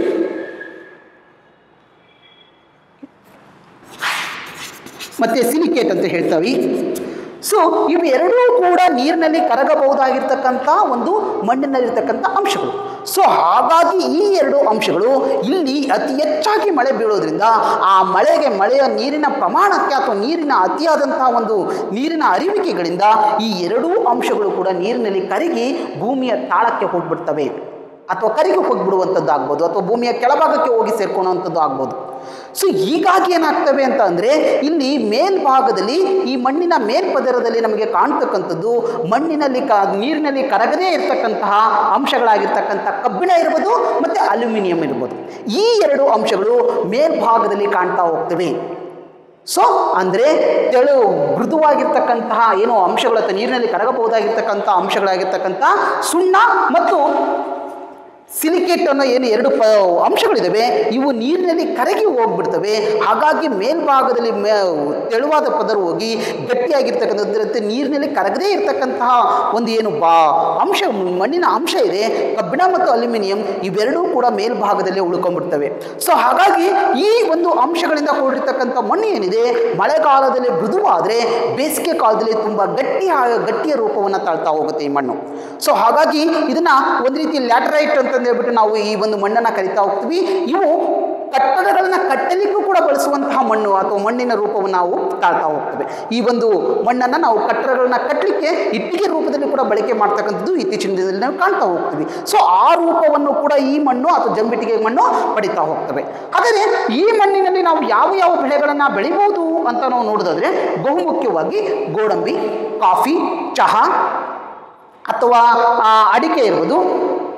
[SPEAKER 2] ಮತ್ತು ಸಿಲಿಕೇಟ್ ಅಂತ ಹೇಳ್ತಾವೆ ಸೊ ಇವು ಎರಡೂ ಕೂಡ ನೀರಿನಲ್ಲಿ ಕರಗಬಹುದಾಗಿರ್ತಕ್ಕಂಥ ಒಂದು ಮಣ್ಣಿನಲ್ಲಿರ್ತಕ್ಕಂಥ ಅಂಶಗಳು ಸೊ ಹಾಗಾಗಿ ಈ ಎರಡು ಅಂಶಗಳು ಇಲ್ಲಿ ಅತಿ ಹೆಚ್ಚಾಗಿ ಮಳೆ ಬೀಳೋದ್ರಿಂದ ಆ ಮಳೆಗೆ ಮಳೆಯ ನೀರಿನ ಪ್ರಮಾಣಕ್ಕೆ ಅಥವಾ ನೀರಿನ ಅತಿಯಾದಂತಹ ಒಂದು ನೀರಿನ ಅರಿವಿಕೆಗಳಿಂದ ಈ ಎರಡೂ ಅಂಶಗಳು ಕೂಡ ನೀರಿನಲ್ಲಿ ಕರಗಿ ಭೂಮಿಯ ತಾಳಕ್ಕೆ ಹೋಗ್ಬಿಡ್ತವೆ ಅಥವಾ ಕರಿಗೆ ಹೋಗಿಬಿಡುವಂಥದ್ದು ಆಗ್ಬೋದು ಅಥವಾ ಭೂಮಿಯ ಕೆಳಭಾಗಕ್ಕೆ ಹೋಗಿ ಸೇರ್ಕೊಳ್ಳುವಂಥದ್ದು ಆಗ್ಬೋದು ಸೊ ಹೀಗಾಗಿ ಏನಾಗ್ತವೆ ಅಂತ ಅಂದರೆ ಇಲ್ಲಿ ಮೇಲ್ಭಾಗದಲ್ಲಿ ಈ ಮಣ್ಣಿನ ಮೇಲ್ಪದರದಲ್ಲಿ ನಮಗೆ ಕಾಣ್ತಕ್ಕಂಥದ್ದು ಮಣ್ಣಿನಲ್ಲಿ ಕ ನೀರಿನಲ್ಲಿ ಕರಗದೇ ಇರತಕ್ಕಂತಹ ಅಂಶಗಳಾಗಿರ್ತಕ್ಕಂಥ ಕಬ್ಬಿಣ ಇರ್ಬೋದು ಮತ್ತು ಅಲ್ಯೂಮಿನಿಯಂ ಇರ್ಬೋದು ಈ ಎರಡು ಅಂಶಗಳು ಮೇಲ್ಭಾಗದಲ್ಲಿ ಕಾಣ್ತಾ ಹೋಗ್ತವೆ ಸೊ ಅಂದರೆ ತೆಳು ಮೃದುವಾಗಿರ್ತಕ್ಕಂತಹ ಏನು ಅಂಶಗಳು ಅಥವಾ ನೀರಿನಲ್ಲಿ ಕರಗಬಹುದಾಗಿರ್ತಕ್ಕಂಥ ಅಂಶಗಳಾಗಿರ್ತಕ್ಕಂಥ ಸುಣ್ಣ ಮತ್ತು ಸಿಲಿಕೇಟ್ ಅನ್ನೋ ಏನು ಎರಡು ಪ ಅಂಶಗಳಿದ್ದಾವೆ ಇವು ನೀರಿನಲ್ಲಿ ಕರಗಿ ಹೋಗ್ಬಿಡ್ತವೆ ಹಾಗಾಗಿ ಮೇಲ್ಭಾಗದಲ್ಲಿ ಮೇ ತೆಳುವಾದ ಪದರ ಹೋಗಿ ಗಟ್ಟಿಯಾಗಿರ್ತಕ್ಕಂಥದ್ದು ನೀರಿನಲ್ಲಿ ಕರಗದೇ ಇರತಕ್ಕಂತಹ ಒಂದು ಏನು ಬಾ ಅಂಶ ಮಣ್ಣಿನ ಅಂಶ ಇದೆ ಕಬ್ಬಿಣ ಮತ್ತು ಅಲ್ಯೂಮಿನಿಯಂ ಇವೆರಡೂ ಕೂಡ ಮೇಲ್ಭಾಗದಲ್ಲೇ ಉಳ್ಕೊಂಡ್ಬಿಡ್ತವೆ ಸೊ ಹಾಗಾಗಿ ಈ ಒಂದು ಅಂಶಗಳಿಂದ ಕೂಡಿರ್ತಕ್ಕಂಥ ಮಣ್ಣು ಏನಿದೆ ಮಳೆಗಾಲದಲ್ಲಿ ಮೃದುವಾದರೆ ಬೇಸಿಗೆ ಕಾಲದಲ್ಲಿ ತುಂಬ ಗಟ್ಟಿ ಗಟ್ಟಿಯ ರೂಪವನ್ನು ತಾಳ್ತಾ ಹೋಗುತ್ತೆ ಈ ಮಣ್ಣು ಸೊ ಹಾಗಾಗಿ ಇದನ್ನು ಒಂದು ರೀತಿ ಲ್ಯಾಟರೈಟ್ ಅಂತಂದು ಹೇಳ್ಬಿಟ್ಟು ನಾವು ಈ ಒಂದು ಮಣ್ಣನ್ನು ಕರಿತಾ ಹೋಗ್ತೀವಿ ಇವು ಕಟ್ಟಡಗಳನ್ನು ಕಟ್ಟಲಿಕ್ಕೂ ಕೂಡ ಬಳಸುವಂತಹ ಮಣ್ಣು ಅಥವಾ ಮಣ್ಣಿನ ರೂಪವನ್ನು ನಾವು ತಾಳ್ತಾ ಹೋಗ್ತೇವೆ ಈ ಒಂದು ಮಣ್ಣನ್ನು ನಾವು ಕಟ್ಟಡಗಳನ್ನ ಕಟ್ಟಲಿಕ್ಕೆ ಇಟ್ಟಿಗೆ ರೂಪದಲ್ಲಿ ಕೂಡ ಬಳಕೆ ಮಾಡ್ತಕ್ಕಂಥದ್ದು ಇತ್ತೀಚಿನ ದಿನದಲ್ಲಿ ನಾವು ಕಾಣ್ತಾ ಹೋಗ್ತೀವಿ ಸೊ ಆ ರೂಪವನ್ನು ಕೂಡ ಈ ಮಣ್ಣು ಅಥವಾ ಜಂಬಿಟ್ಟಿಗೆ ಮಣ್ಣು ಪಡಿತಾ ಹೋಗ್ತವೆ ಹಾಗಾದರೆ ಈ ಮಣ್ಣಿನಲ್ಲಿ ನಾವು ಯಾವ ಯಾವ ಬೆಳೆಗಳನ್ನು ಬೆಳಿಬೋದು ಅಂತ ನಾವು ನೋಡೋದಾದ್ರೆ ಬಹುಮುಖ್ಯವಾಗಿ ಗೋಡಂಬಿ ಕಾಫಿ ಚಹಾ ಅಥವಾ ಆ, ಅಡಿಕೆ ಇರ್ಬೋದು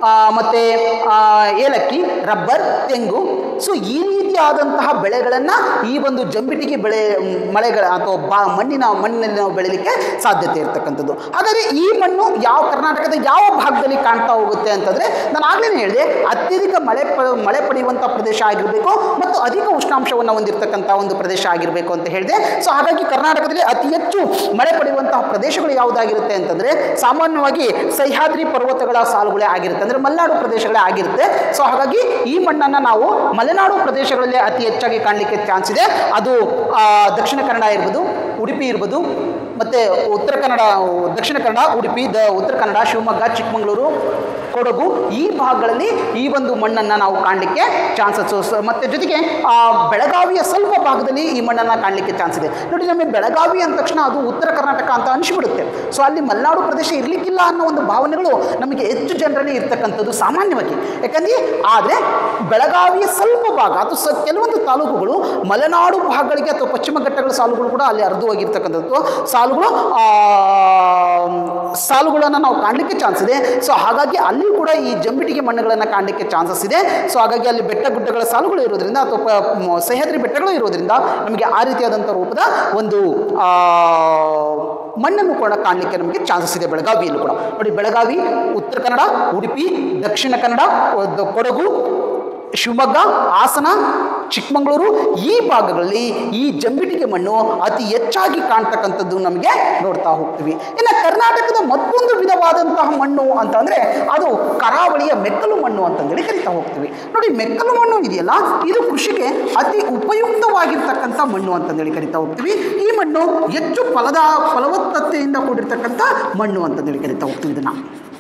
[SPEAKER 2] ಮತ್ತು ಏಲಕ್ಕಿ ರಬ್ಬರ್ ತೆಂಗು ಸೊ ಈ ರೀತಿಯಾದಂತಹ ಬೆಳೆಗಳನ್ನು ಈ ಒಂದು ಜಂಬಿಟಿಗೆ ಬೆಳೆ ಮಳೆಗಳ ಅಥವಾ ಬಾ ಮಣ್ಣಿನ ಮಣ್ಣಿನಲ್ಲಿ ನಾವು ಬೆಳೀಲಿಕ್ಕೆ ಸಾಧ್ಯತೆ ಇರತಕ್ಕಂಥದ್ದು ಹಾಗಾದರೆ ಈ ಮಣ್ಣು ಯಾವ ಕರ್ನಾಟಕದ ಯಾವ ಭಾಗದಲ್ಲಿ ಕಾಣ್ತಾ ಹೋಗುತ್ತೆ ಅಂತಂದರೆ ನಾನು ಆಗಲೇ ಹೇಳಿದೆ ಅತ್ಯಧಿಕ ಮಳೆ ಪ ಮಳೆ ಪಡೆಯುವಂಥ ಪ್ರದೇಶ ಆಗಿರಬೇಕು ಮತ್ತು ಅಧಿಕ ಉಷ್ಣಾಂಶವನ್ನು ಹೊಂದಿರತಕ್ಕಂಥ ಒಂದು ಪ್ರದೇಶ ಆಗಿರಬೇಕು ಅಂತ ಹೇಳಿದೆ ಸೊ ಹಾಗಾಗಿ ಕರ್ನಾಟಕದಲ್ಲಿ ಅತಿ ಹೆಚ್ಚು ಮಳೆ ಪಡೆಯುವಂತಹ ಪ್ರದೇಶಗಳು ಯಾವುದಾಗಿರುತ್ತೆ ಅಂತಂದರೆ ಸಾಮಾನ್ಯವಾಗಿ ಸಹ್ಯಾದ್ರಿ ಪರ್ವತಗಳ ಸಾಲುಗಳೇ ಆಗಿರುತ್ತೆ ಅಂದರೆ ಮಲೆನಾಡು ಪ್ರದೇಶಗಳೇ ಆಗಿರುತ್ತೆ ಸೊ ಹಾಗಾಗಿ ಈ ಮಣ್ಣನ್ನು ನಾವು ಮಲೆನಾಡು ಪ್ರದೇಶಗಳಲ್ಲಿ ಅತಿ ಹೆಚ್ಚಾಗಿ ಕಾಣಲಿಕ್ಕೆ ಚಾನ್ಸ್ ಇದೆ ಅದು ಆ, ದಕ್ಷಿಣ ಕನ್ನಡ ಇರ್ಬೋದು ಉಡುಪಿ ಇರ್ಬೋದು ಮತ್ತು ಉತ್ತರ ಕನ್ನಡ ದಕ್ಷಿಣ ಕನ್ನಡ ಉಡುಪಿ ದ ಉತ್ತರ ಕನ್ನಡ ಶಿವಮೊಗ್ಗ ಚಿಕ್ಕಮಗಳೂರು ಕೊಡಗು ಈ ಭಾಗಗಳಲ್ಲಿ ಈ ಒಂದು ಮಣ್ಣನ್ನು ನಾವು ಕಾಣಲಿಕ್ಕೆ ಚಾನ್ಸಸ್ ಮತ್ತು ಜೊತೆಗೆ ಆ, ಬೆಳಗಾವಿಯ ಸ್ವಲ್ಪ ಭಾಗದಲ್ಲಿ ಈ ಮಣ್ಣನ್ನು ಕಾಣಲಿಕ್ಕೆ ಚಾನ್ಸ್ ಇದೆ ನೋಡಿ ನಮಗೆ ಬೆಳಗಾವಿ ಅಂದ ತಕ್ಷಣ ಅದು ಉತ್ತರ ಕರ್ನಾಟಕ ಅಂತ ಅನಿಸ್ಬಿಡುತ್ತೆ ಸೊ ಅಲ್ಲಿ ಮಲೆನಾಡು ಪ್ರದೇಶ ಇರಲಿಕ್ಕಿಲ್ಲ ಅನ್ನೋ ಒಂದು ಭಾವನೆಗಳು ನಮಗೆ ಹೆಚ್ಚು ಜನರಲ್ಲಿ ಇರ್ತಕ್ಕಂಥದ್ದು ಸಾಮಾನ್ಯವಾಗಿ ಯಾಕಂದರೆ ಆದರೆ ಬೆಳಗಾವಿಯ ಸ್ವಲ್ಪ ಭಾಗ ಅದು ಸ ಕೆಲವೊಂದು ತಾಲೂಕುಗಳು ಮಲೆನಾಡು ಭಾಗಗಳಿಗೆ ಅಥವಾ ಪಶ್ಚಿಮ ಘಟ್ಟಗಳ ಸಾಲುಗಳು ಕೂಡ ಅಲ್ಲಿ ಹರಿದುವಾಗಿರ್ತಕ್ಕಂಥದ್ದು ಸಾಲುಗಳು ಆ, ಸಾಲುಗಳನ್ನು ನಾವು ಕಾಣಲಿಕ್ಕೆ ಚಾನ್ಸ್ ಇದೆ ಸೊ ಹಾಗಾಗಿ ಅಲ್ಲಿ ಕೂಡ ಈ ಜಂಬಿಟಿಗೆ ಮಣ್ಣುಗಳನ್ನು ಕಾಣಲಿಕ್ಕೆ ಚಾನ್ಸಸ್ ಇದೆ ಸೊ ಹಾಗಾಗಿ ಅಲ್ಲಿ ಬೆಟ್ಟ ಗುಡ್ಡಗಳ ಸಾಲುಗಳು ಇರೋದ್ರಿಂದ ಅಥವಾ ಪ- ಮ- ಸಹ್ಯಾದ್ರಿ ಬೆಟ್ಟಗಳು ಇರೋದ್ರಿಂದ ನಮಗೆ ಆ ರೀತಿಯಾದಂಥ ರೂಪದ ಒಂದು ಆ, ಮಣ್ಣನ್ನು ಕೂಡ ಕಾಣಲಿಕ್ಕೆ ನಮಗೆ ಚಾನ್ಸಸ್ ಇದೆ ಬೆಳಗಾವಿಯಲ್ಲೂ ಕೂಡ ನೋಡಿ ಬೆಳಗಾವಿ ಉತ್ತರ ಕನ್ನಡ ಉಡುಪಿ ದಕ್ಷಿಣ ಕನ್ನಡ ಒಂದು ಕೊಡಗು ಶಿವಮೊಗ್ಗ ಹಾಸನ ಚಿಕ್ಕಮಗಳೂರು ಈ ಭಾಗಗಳಲ್ಲಿ ಈ ಜಂಬಿಟಿಗೆ ಮಣ್ಣು ಅತಿ ಹೆಚ್ಚಾಗಿ ಕಾಣ್ತಕ್ಕಂಥದ್ದು ನಮಗೆ ನೋಡ್ತಾ ಹೋಗ್ತೀವಿ ಇನ್ನು ಕರ್ನಾಟಕದ ಮತ್ತೊಂದು ವಿಧವಾದಂತಹ ಮಣ್ಣು ಅಂತಂದರೆ ಅದು ಕರಾವಳಿಯ ಮೆಕ್ಕಲು ಮಣ್ಣು ಅಂತಂದೇಳಿ ಕರಿತಾ ಹೋಗ್ತೀವಿ ನೋಡಿ ಮೆಕ್ಕಲು ಮಣ್ಣು ಇದೆಯಲ್ಲ ಇದು ಕೃಷಿಗೆ ಅತಿ ಉಪಯುಕ್ತವಾಗಿರ್ತಕ್ಕಂಥ ಮಣ್ಣು ಅಂತಂದೇಳಿ ಕರಿತಾ ಹೋಗ್ತೀವಿ ಈ ಮಣ್ಣು ಹೆಚ್ಚು ಫಲದ ಫಲವತ್ತತೆಯಿಂದ ಕೂಡಿರ್ತಕ್ಕಂಥ ಮಣ್ಣು ಅಂತಂದೇಳಿ ಕರಿತಾ ಹೋಗ್ತೀವಿ ಇದನ್ನು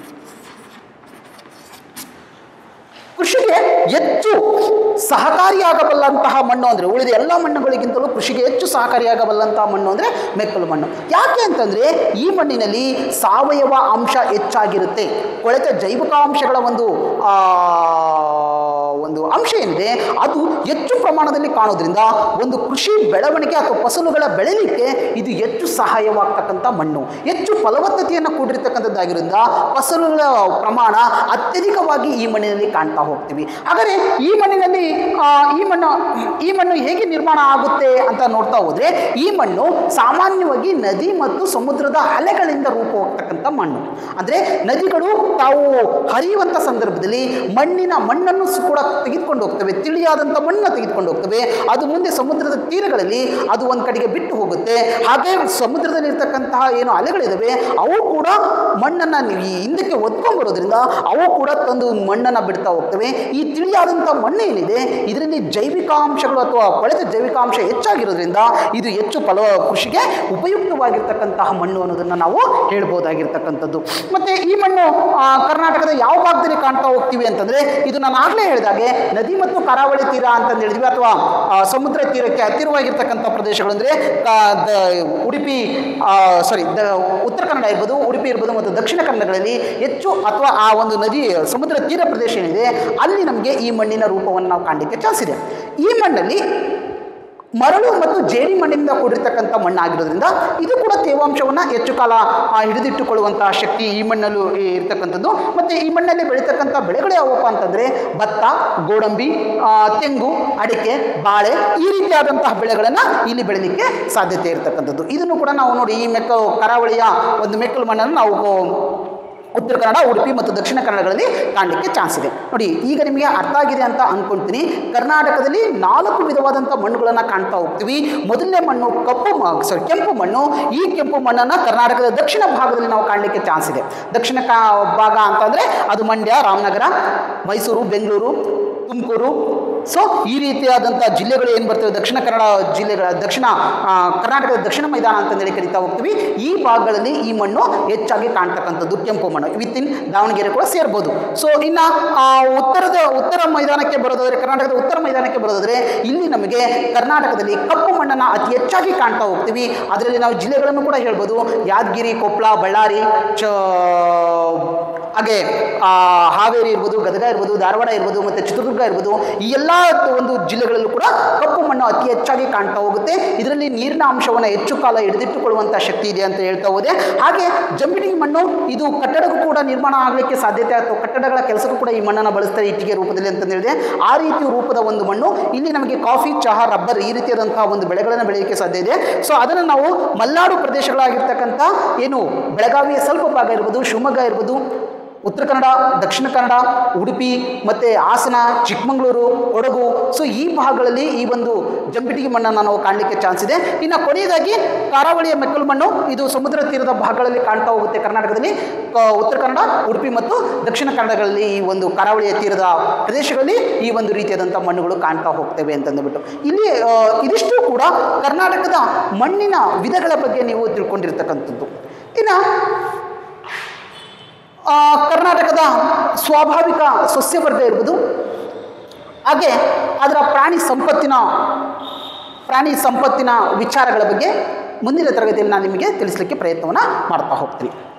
[SPEAKER 2] ಕೃಷಿಗೆ ಹೆಚ್ಚು ಸಹಕಾರಿಯಾಗಬಲ್ಲಂತಹ ಮಣ್ಣು ಅಂದರೆ ಉಳಿದ ಎಲ್ಲ ಮಣ್ಣುಗಳಿಗಿಂತಲೂ ಕೃಷಿಗೆ ಹೆಚ್ಚು ಸಹಕಾರಿಯಾಗಬಲ್ಲಂತಹ ಮಣ್ಣು ಅಂದರೆ ಮೆಕ್ಕಲು ಮಣ್ಣು ಯಾಕೆ ಅಂತಂದರೆ ಈ ಮಣ್ಣಿನಲ್ಲಿ ಸಾವಯವ ಅಂಶ ಹೆಚ್ಚಾಗಿರುತ್ತೆ ಕೊಳೆತ ಜೈವಿಕಾಂಶಗಳ ಒಂದು ಆ, ಒಂದು ಅಂಶ ಏನಿದೆ ಅದು ಹೆಚ್ಚು ಪ್ರಮಾಣದಲ್ಲಿ ಕಾಣೋದ್ರಿಂದ ಒಂದು ಕೃಷಿ ಬೆಳವಣಿಗೆ ಅಥವಾ ಫಸಲುಗಳ ಬೆಳೆಯಲಿಕ್ಕೆ ಇದು ಹೆಚ್ಚು ಸಹಾಯವಾಗ್ತಕ್ಕಂಥ ಮಣ್ಣು ಹೆಚ್ಚು ಫಲವತ್ತತೆಯನ್ನು ಕೂಡಿರ್ತಕ್ಕಂಥದ್ದಾಗಿರೋದ್ರಿಂದ ಫಸಲುಗಳ ಪ್ರಮಾಣ ಅತ್ಯಧಿಕವಾಗಿ ಈ ಮಣ್ಣಿನಲ್ಲಿ ಕಾಣ್ತಾ ಹೋಗ್ತೀವಿ ಹಾಗಾದರೆ ಈ ಮಣ್ಣಿನಲ್ಲಿ ಆ, ಈ ಮಣ್ಣು ಈ ಮಣ್ಣು ಹೇಗೆ ನಿರ್ಮಾಣ ಆಗುತ್ತೆ ಅಂತ ನೋಡ್ತಾ ಹೋದರೆ ಈ ಮಣ್ಣು ಸಾಮಾನ್ಯವಾಗಿ ನದಿ ಮತ್ತು ಸಮುದ್ರದ ಅಲೆಗಳಿಂದ ರೂಪ ಹೋಗ್ತಕ್ಕಂಥ ಮಣ್ಣು ಅಂದರೆ ನದಿಗಳು ತಾವು ಹರಿಯುವಂಥ ಸಂದರ್ಭದಲ್ಲಿ ಮಣ್ಣಿನ ಮಣ್ಣನ್ನು ಸ್ ಕೂಡ ತೆಗೆದುಕೊಂಡು ಹೋಗ್ತವೆ ತಿಳಿಯಾದಂಥ ಮಣ್ಣನ್ನು ತೆಗೆದುಕೊಂಡು ಹೋಗ್ತವೆ ಅದು ಮುಂದೆ ಸಮುದ್ರದ ತೀರಗಳಲ್ಲಿ ಅದು ಒಂದು ಕಡೆಗೆ ಬಿಟ್ಟು ಹೋಗುತ್ತೆ ಹಾಗೆ ಸಮುದ್ರದಲ್ಲಿರ್ತಕ್ಕಂತಹ ಏನು ಅಲೆಗಳಿದ್ದಾವೆ ಅವು ಕೂಡ ಮಣ್ಣನ್ನು ಈ ಹಿಂದಕ್ಕೆ ಒತ್ಕೊಂಡ್ಬರೋದ್ರಿಂದ ಅವು ಕೂಡ ತಂದು ಮಣ್ಣನ್ನು ಬಿಡ್ತಾ ಹೋಗ್ತವೆ ಈ ತಿಳಿಯಾದಂಥ ಮಣ್ಣು ಏನಿದೆ ಇದರಲ್ಲಿ ಜೈವಿಕಾಂಶಗಳು ಅಥವಾ ಕೊಳೆತ ಜೈವಿಕಾಂಶ ಹೆಚ್ಚಾಗಿರೋದ್ರಿಂದ ಇದು ಹೆಚ್ಚು ಫಲ ಕೃಷಿಗೆ ಉಪಯುಕ್ತವಾಗಿರ್ತಕ್ಕಂತಹ ಮಣ್ಣು ಅನ್ನೋದನ್ನು ನಾವು ಹೇಳ್ಬೋದಾಗಿರ್ತಕ್ಕಂಥದ್ದು ಮತ್ತು ಈ ಮಣ್ಣು ಆ, ಕರ್ನಾಟಕದ ಯಾವ ಭಾಗದಲ್ಲಿ ಕಾಣ್ತಾ ಹೋಗ್ತೀವಿ ಅಂತಂದರೆ ಇದು ನಾನು ಆಗಲೇ ಹೇಳಿದಾಗೆ ನದಿ ಮತ್ತು ಕರಾವಳಿ ತೀರ ಅಂತಂದು ಹೇಳಿದ್ವಿ ಅಥವಾ ಆ, ಸಮುದ್ರ ತೀರಕ್ಕೆ ಹತ್ತಿರವಾಗಿರ್ತಕ್ಕಂಥ ಪ್ರದೇಶಗಳು ಅಂದರೆ ಉಡುಪಿ ಸಾರಿ ದ ಉತ್ತರ ಕನ್ನಡ ಇರ್ಬೋದು ಉಡುಪಿ ಇರ್ಬೋದು ಮತ್ತು ದಕ್ಷಿಣ ಕನ್ನಡಗಳಲ್ಲಿ ಹೆಚ್ಚು ಅಥವಾ ಆ ಒಂದು ನದಿ ಸಮುದ್ರ ತೀರ ಪ್ರದೇಶ ಏನಿದೆ ಅಲ್ಲಿ ನಮಗೆ ಈ ಮಣ್ಣಿನ ರೂಪವನ್ನು ನಾವು ಕಾಣಲಿಕ್ಕೆ ಚಾನ್ಸ್ ಇದೆ ಈ ಮಣ್ಣಲ್ಲಿ ಮರಳು ಮತ್ತು ಜೇಡಿ ಮಣ್ಣಿನಿಂದ ಕೂಡಿರ್ತಕ್ಕಂಥ ಮಣ್ಣಾಗಿರೋದ್ರಿಂದ ಇದು ಕೂಡ ತೇವಾಂಶವನ್ನು ಹೆಚ್ಚು ಕಾಲ ಆ, ಹಿಡಿದಿಟ್ಟುಕೊಳ್ಳುವಂತಹ ಶಕ್ತಿ ಈ ಮಣ್ಣಲ್ಲೂ ಇರ್ತಕ್ಕಂಥದ್ದು ಮತ್ತು ಈ ಮಣ್ಣಲ್ಲಿ ಬೆಳೀತಕ್ಕಂಥ ಬೆಳೆಗಳು ಯಾವುವಪ್ಪ ಅಂತಂದರೆ ಭತ್ತ ಗೋಡಂಬಿ ಆ, ತೆಂಗು ಅಡಿಕೆ ಬಾಳೆ ಈ ರೀತಿಯಾದಂತಹ ಬೆಳೆಗಳನ್ನು ಇಲ್ಲಿ ಬೆಳೀಲಿಕ್ಕೆ ಸಾಧ್ಯತೆ ಇರತಕ್ಕಂಥದ್ದು ಇದನ್ನು ಕೂಡ ನಾವು ನೋಡಿ ಈ ಮೆಕ್ಕ ಕರಾವಳಿಯ ಒಂದು ಮೆಕ್ಕಲು ಮಣ್ಣನ್ನು ನಾವು ಉತ್ತರ ಕನ್ನಡ ಉಡುಪಿ ಮತ್ತು ದಕ್ಷಿಣ ಕನ್ನಡಗಳಲ್ಲಿ ಕಾಣಲಿಕ್ಕೆ ಚಾನ್ಸ್ ಇದೆ ನೋಡಿ ಈಗ ನಿಮಗೆ ಅರ್ಥ ಆಗಿದೆ ಅಂತ ಅಂದ್ಕೊಳ್ತೀನಿ ಕರ್ನಾಟಕದಲ್ಲಿ ನಾಲ್ಕು ವಿಧವಾದಂಥ ಮಣ್ಣುಗಳನ್ನು ಕಾಣ್ತಾ ಹೋಗ್ತೀವಿ ಮೊದಲನೇ ಮಣ್ಣು ಕಪ್ಪು ಸಾರಿ ಕೆಂಪು ಮಣ್ಣು ಈ ಕೆಂಪು ಮಣ್ಣನ್ನು ಕರ್ನಾಟಕದ ದಕ್ಷಿಣ ಭಾಗದಲ್ಲಿ ನಾವು ಕಾಣಲಿಕ್ಕೆ ಚಾನ್ಸ್ ಇದೆ ದಕ್ಷಿಣ ಕಾ ಭಾಗ ಅಂತಂದರೆ ಅದು ಮಂಡ್ಯ ರಾಮನಗರ ಮೈಸೂರು ಬೆಂಗಳೂರು ತುಮಕೂರು ಸೊ ಈ ರೀತಿಯಾದಂಥ ಜಿಲ್ಲೆಗಳು ಏನು ಬರ್ತವೆ ದಕ್ಷಿಣ ಕನ್ನಡ ಜಿಲ್ಲೆಗಳ ದಕ್ಷಿಣ ಆ, ಕರ್ನಾಟಕದ ದಕ್ಷಿಣ ಮೈದಾನ ಅಂತಂದೇಳಿ ಕರಿತಾ ಹೋಗ್ತೀವಿ ಈ ಭಾಗಗಳಲ್ಲಿ ಈ ಮಣ್ಣು ಹೆಚ್ಚಾಗಿ ಕಾಣ್ತಕ್ಕಂಥದ್ದು ಕೆಂಪು ಮಣ್ಣು ವಿತಿನ್ ದಾವಣಗೆರೆ ಕೂಡ ಸೇರ್ಬೋದು ಸೊ ಇನ್ನು ಆ, ಉತ್ತರದ ಉತ್ತರ ಮೈದಾನಕ್ಕೆ ಬರೋದಾದರೆ ಕರ್ನಾಟಕದ ಉತ್ತರ ಮೈದಾನಕ್ಕೆ ಬರೋದಾದರೆ ಇಲ್ಲಿ ನಮಗೆ ಕರ್ನಾಟಕದಲ್ಲಿ ಕಪ್ಪು ಮಣ್ಣನ್ನು ಅತಿ ಹೆಚ್ಚಾಗಿ ಕಾಣ್ತಾ ಹೋಗ್ತೀವಿ ಅದರಲ್ಲಿ ನಾವು ಜಿಲ್ಲೆಗಳನ್ನು ಕೂಡ ಹೇಳ್ಬೋದು ಯಾದಗಿರಿ ಕೊಪ್ಪಳ ಬಳ್ಳಾರಿ ಚ ಹಾಗೆ ಆ, ಹಾವೇರಿ ಇರ್ಬೋದು ಗದಗ ಇರ್ಬೋದು ಧಾರವಾಡ ಇರ್ಬೋದು ಮತ್ತು ಚಿತ್ರದುರ್ಗ ಇರ್ಬೋದು ಈ ಎಲ್ಲ ಒಂದು ಜಿಲ್ಲೆಗಳಲ್ಲೂ ಕೂಡ ಕಪ್ಪು ಮಣ್ಣು ಅತಿ ಹೆಚ್ಚಾಗಿ ಕಾಣ್ತಾ ಹೋಗುತ್ತೆ ಇದರಲ್ಲಿ ನೀರಿನ ಅಂಶವನ್ನು ಹೆಚ್ಚು ಕಾಲ ಹಿಡಿದಿಟ್ಟುಕೊಳ್ಳುವಂಥ ಶಕ್ತಿ ಇದೆ ಅಂತ ಹೇಳ್ತಾ ಹೋದೆ ಹಾಗೆ ಜಂಬಿಟಿಗೆ ಮಣ್ಣು ಇದು ಕಟ್ಟಡಕ್ಕೂ ಕೂಡ ನಿರ್ಮಾಣ ಆಗಲಿಕ್ಕೆ ಸಾಧ್ಯತೆ ಅಥವಾ ಕಟ್ಟಡಗಳ ಕೆಲಸಕ್ಕೂ ಕೂಡ ಈ ಮಣ್ಣನ್ನು ಬಳಸ್ತಾರೆ ಇಟ್ಟಿಗೆ ರೂಪದಲ್ಲಿ ಅಂತ ಹೇಳಿದೆ ಆ ರೀತಿ ರೂಪದ ಒಂದು ಮಣ್ಣು ಇಲ್ಲಿ ನಮಗೆ ಕಾಫಿ ಚಹಾ ರಬ್ಬರ್ ಈ ರೀತಿಯಾದಂತಹ ಒಂದು ಬೆಳೆಗಳನ್ನು ಬೆಳೆಯಲಿಕ್ಕೆ ಸಾಧ್ಯ ಇದೆ ಸೊ ಅದನ್ನು ನಾವು ಮಲೆನಾಡು ಪ್ರದೇಶಗಳಾಗಿರ್ತಕ್ಕಂಥ ಏನು ಬೆಳಗಾವಿಯ ಸ್ವಲ್ಪ ಭಾಗ ಇರ್ಬೋದು ಶಿವಮೊಗ್ಗ ಇರ್ಬೋದು ಉತ್ತರ ಕನ್ನಡ ದಕ್ಷಿಣ ಕನ್ನಡ ಉಡುಪಿ ಮತ್ತು ಹಾಸನ ಚಿಕ್ಕಮಗಳೂರು ಕೊಡಗು ಸೊ ಈ ಭಾಗಗಳಲ್ಲಿ ಈ ಒಂದು ಜಂಬಿಟಿಗೆ ಮಣ್ಣನ್ನು ನಾವು ಕಾಣಲಿಕ್ಕೆ ಚಾನ್ಸ್ ಇದೆ ಇನ್ನು ಕೊನೆಯದಾಗಿ ಕರಾವಳಿಯ ಮೆಕ್ಕಲು ಮಣ್ಣು ಇದು ಸಮುದ್ರ ತೀರದ ಭಾಗಗಳಲ್ಲಿ ಕಾಣ್ತಾ ಹೋಗುತ್ತೆ ಕರ್ನಾಟಕದಲ್ಲಿ ಕ- ಉತ್ತರ ಕನ್ನಡ ಉಡುಪಿ ಮತ್ತು ದಕ್ಷಿಣ ಕನ್ನಡಗಳಲ್ಲಿ ಈ ಒಂದು ಕರಾವಳಿಯ ತೀರದ ಪ್ರದೇಶಗಳಲ್ಲಿ ಈ ಒಂದು ರೀತಿಯಾದಂಥ ಮಣ್ಣುಗಳು ಕಾಣ್ತಾ ಹೋಗ್ತವೆ ಅಂತಂದುಬಿಟ್ಟು ಇಲ್ಲಿ ಆ, ಇದಿಷ್ಟು ಕೂಡ ಕರ್ನಾಟಕದ ಮಣ್ಣಿನ ವಿಧಗಳ ಬಗ್ಗೆ ನೀವು ತಿಳ್ಕೊಂಡಿರ್ತಕ್ಕಂಥದ್ದು ಇನ್ನು ಆ, ಕರ್ನಾಟಕದ ಸ್ವಾಭಾವಿಕ ಸಸ್ಯವರ್ಗ ಇರ್ಬೋದು ಹಾಗೆ ಅದರ ಪ್ರಾಣಿ ಸಂಪತ್ತಿನ ಪ್ರಾಣಿ ಸಂಪತ್ತಿನ ವಿಚಾರಗಳ ಬಗ್ಗೆ ಮುಂದಿನ ತರಗತಿಯಲ್ಲಿ ನಾನು ನಿಮಗೆ ತಿಳಿಸಲಿಕ್ಕೆ ಪ್ರಯತ್ನವನ್ನು ಮಾಡ್ತಾ ಹೋಗ್ತೀನಿ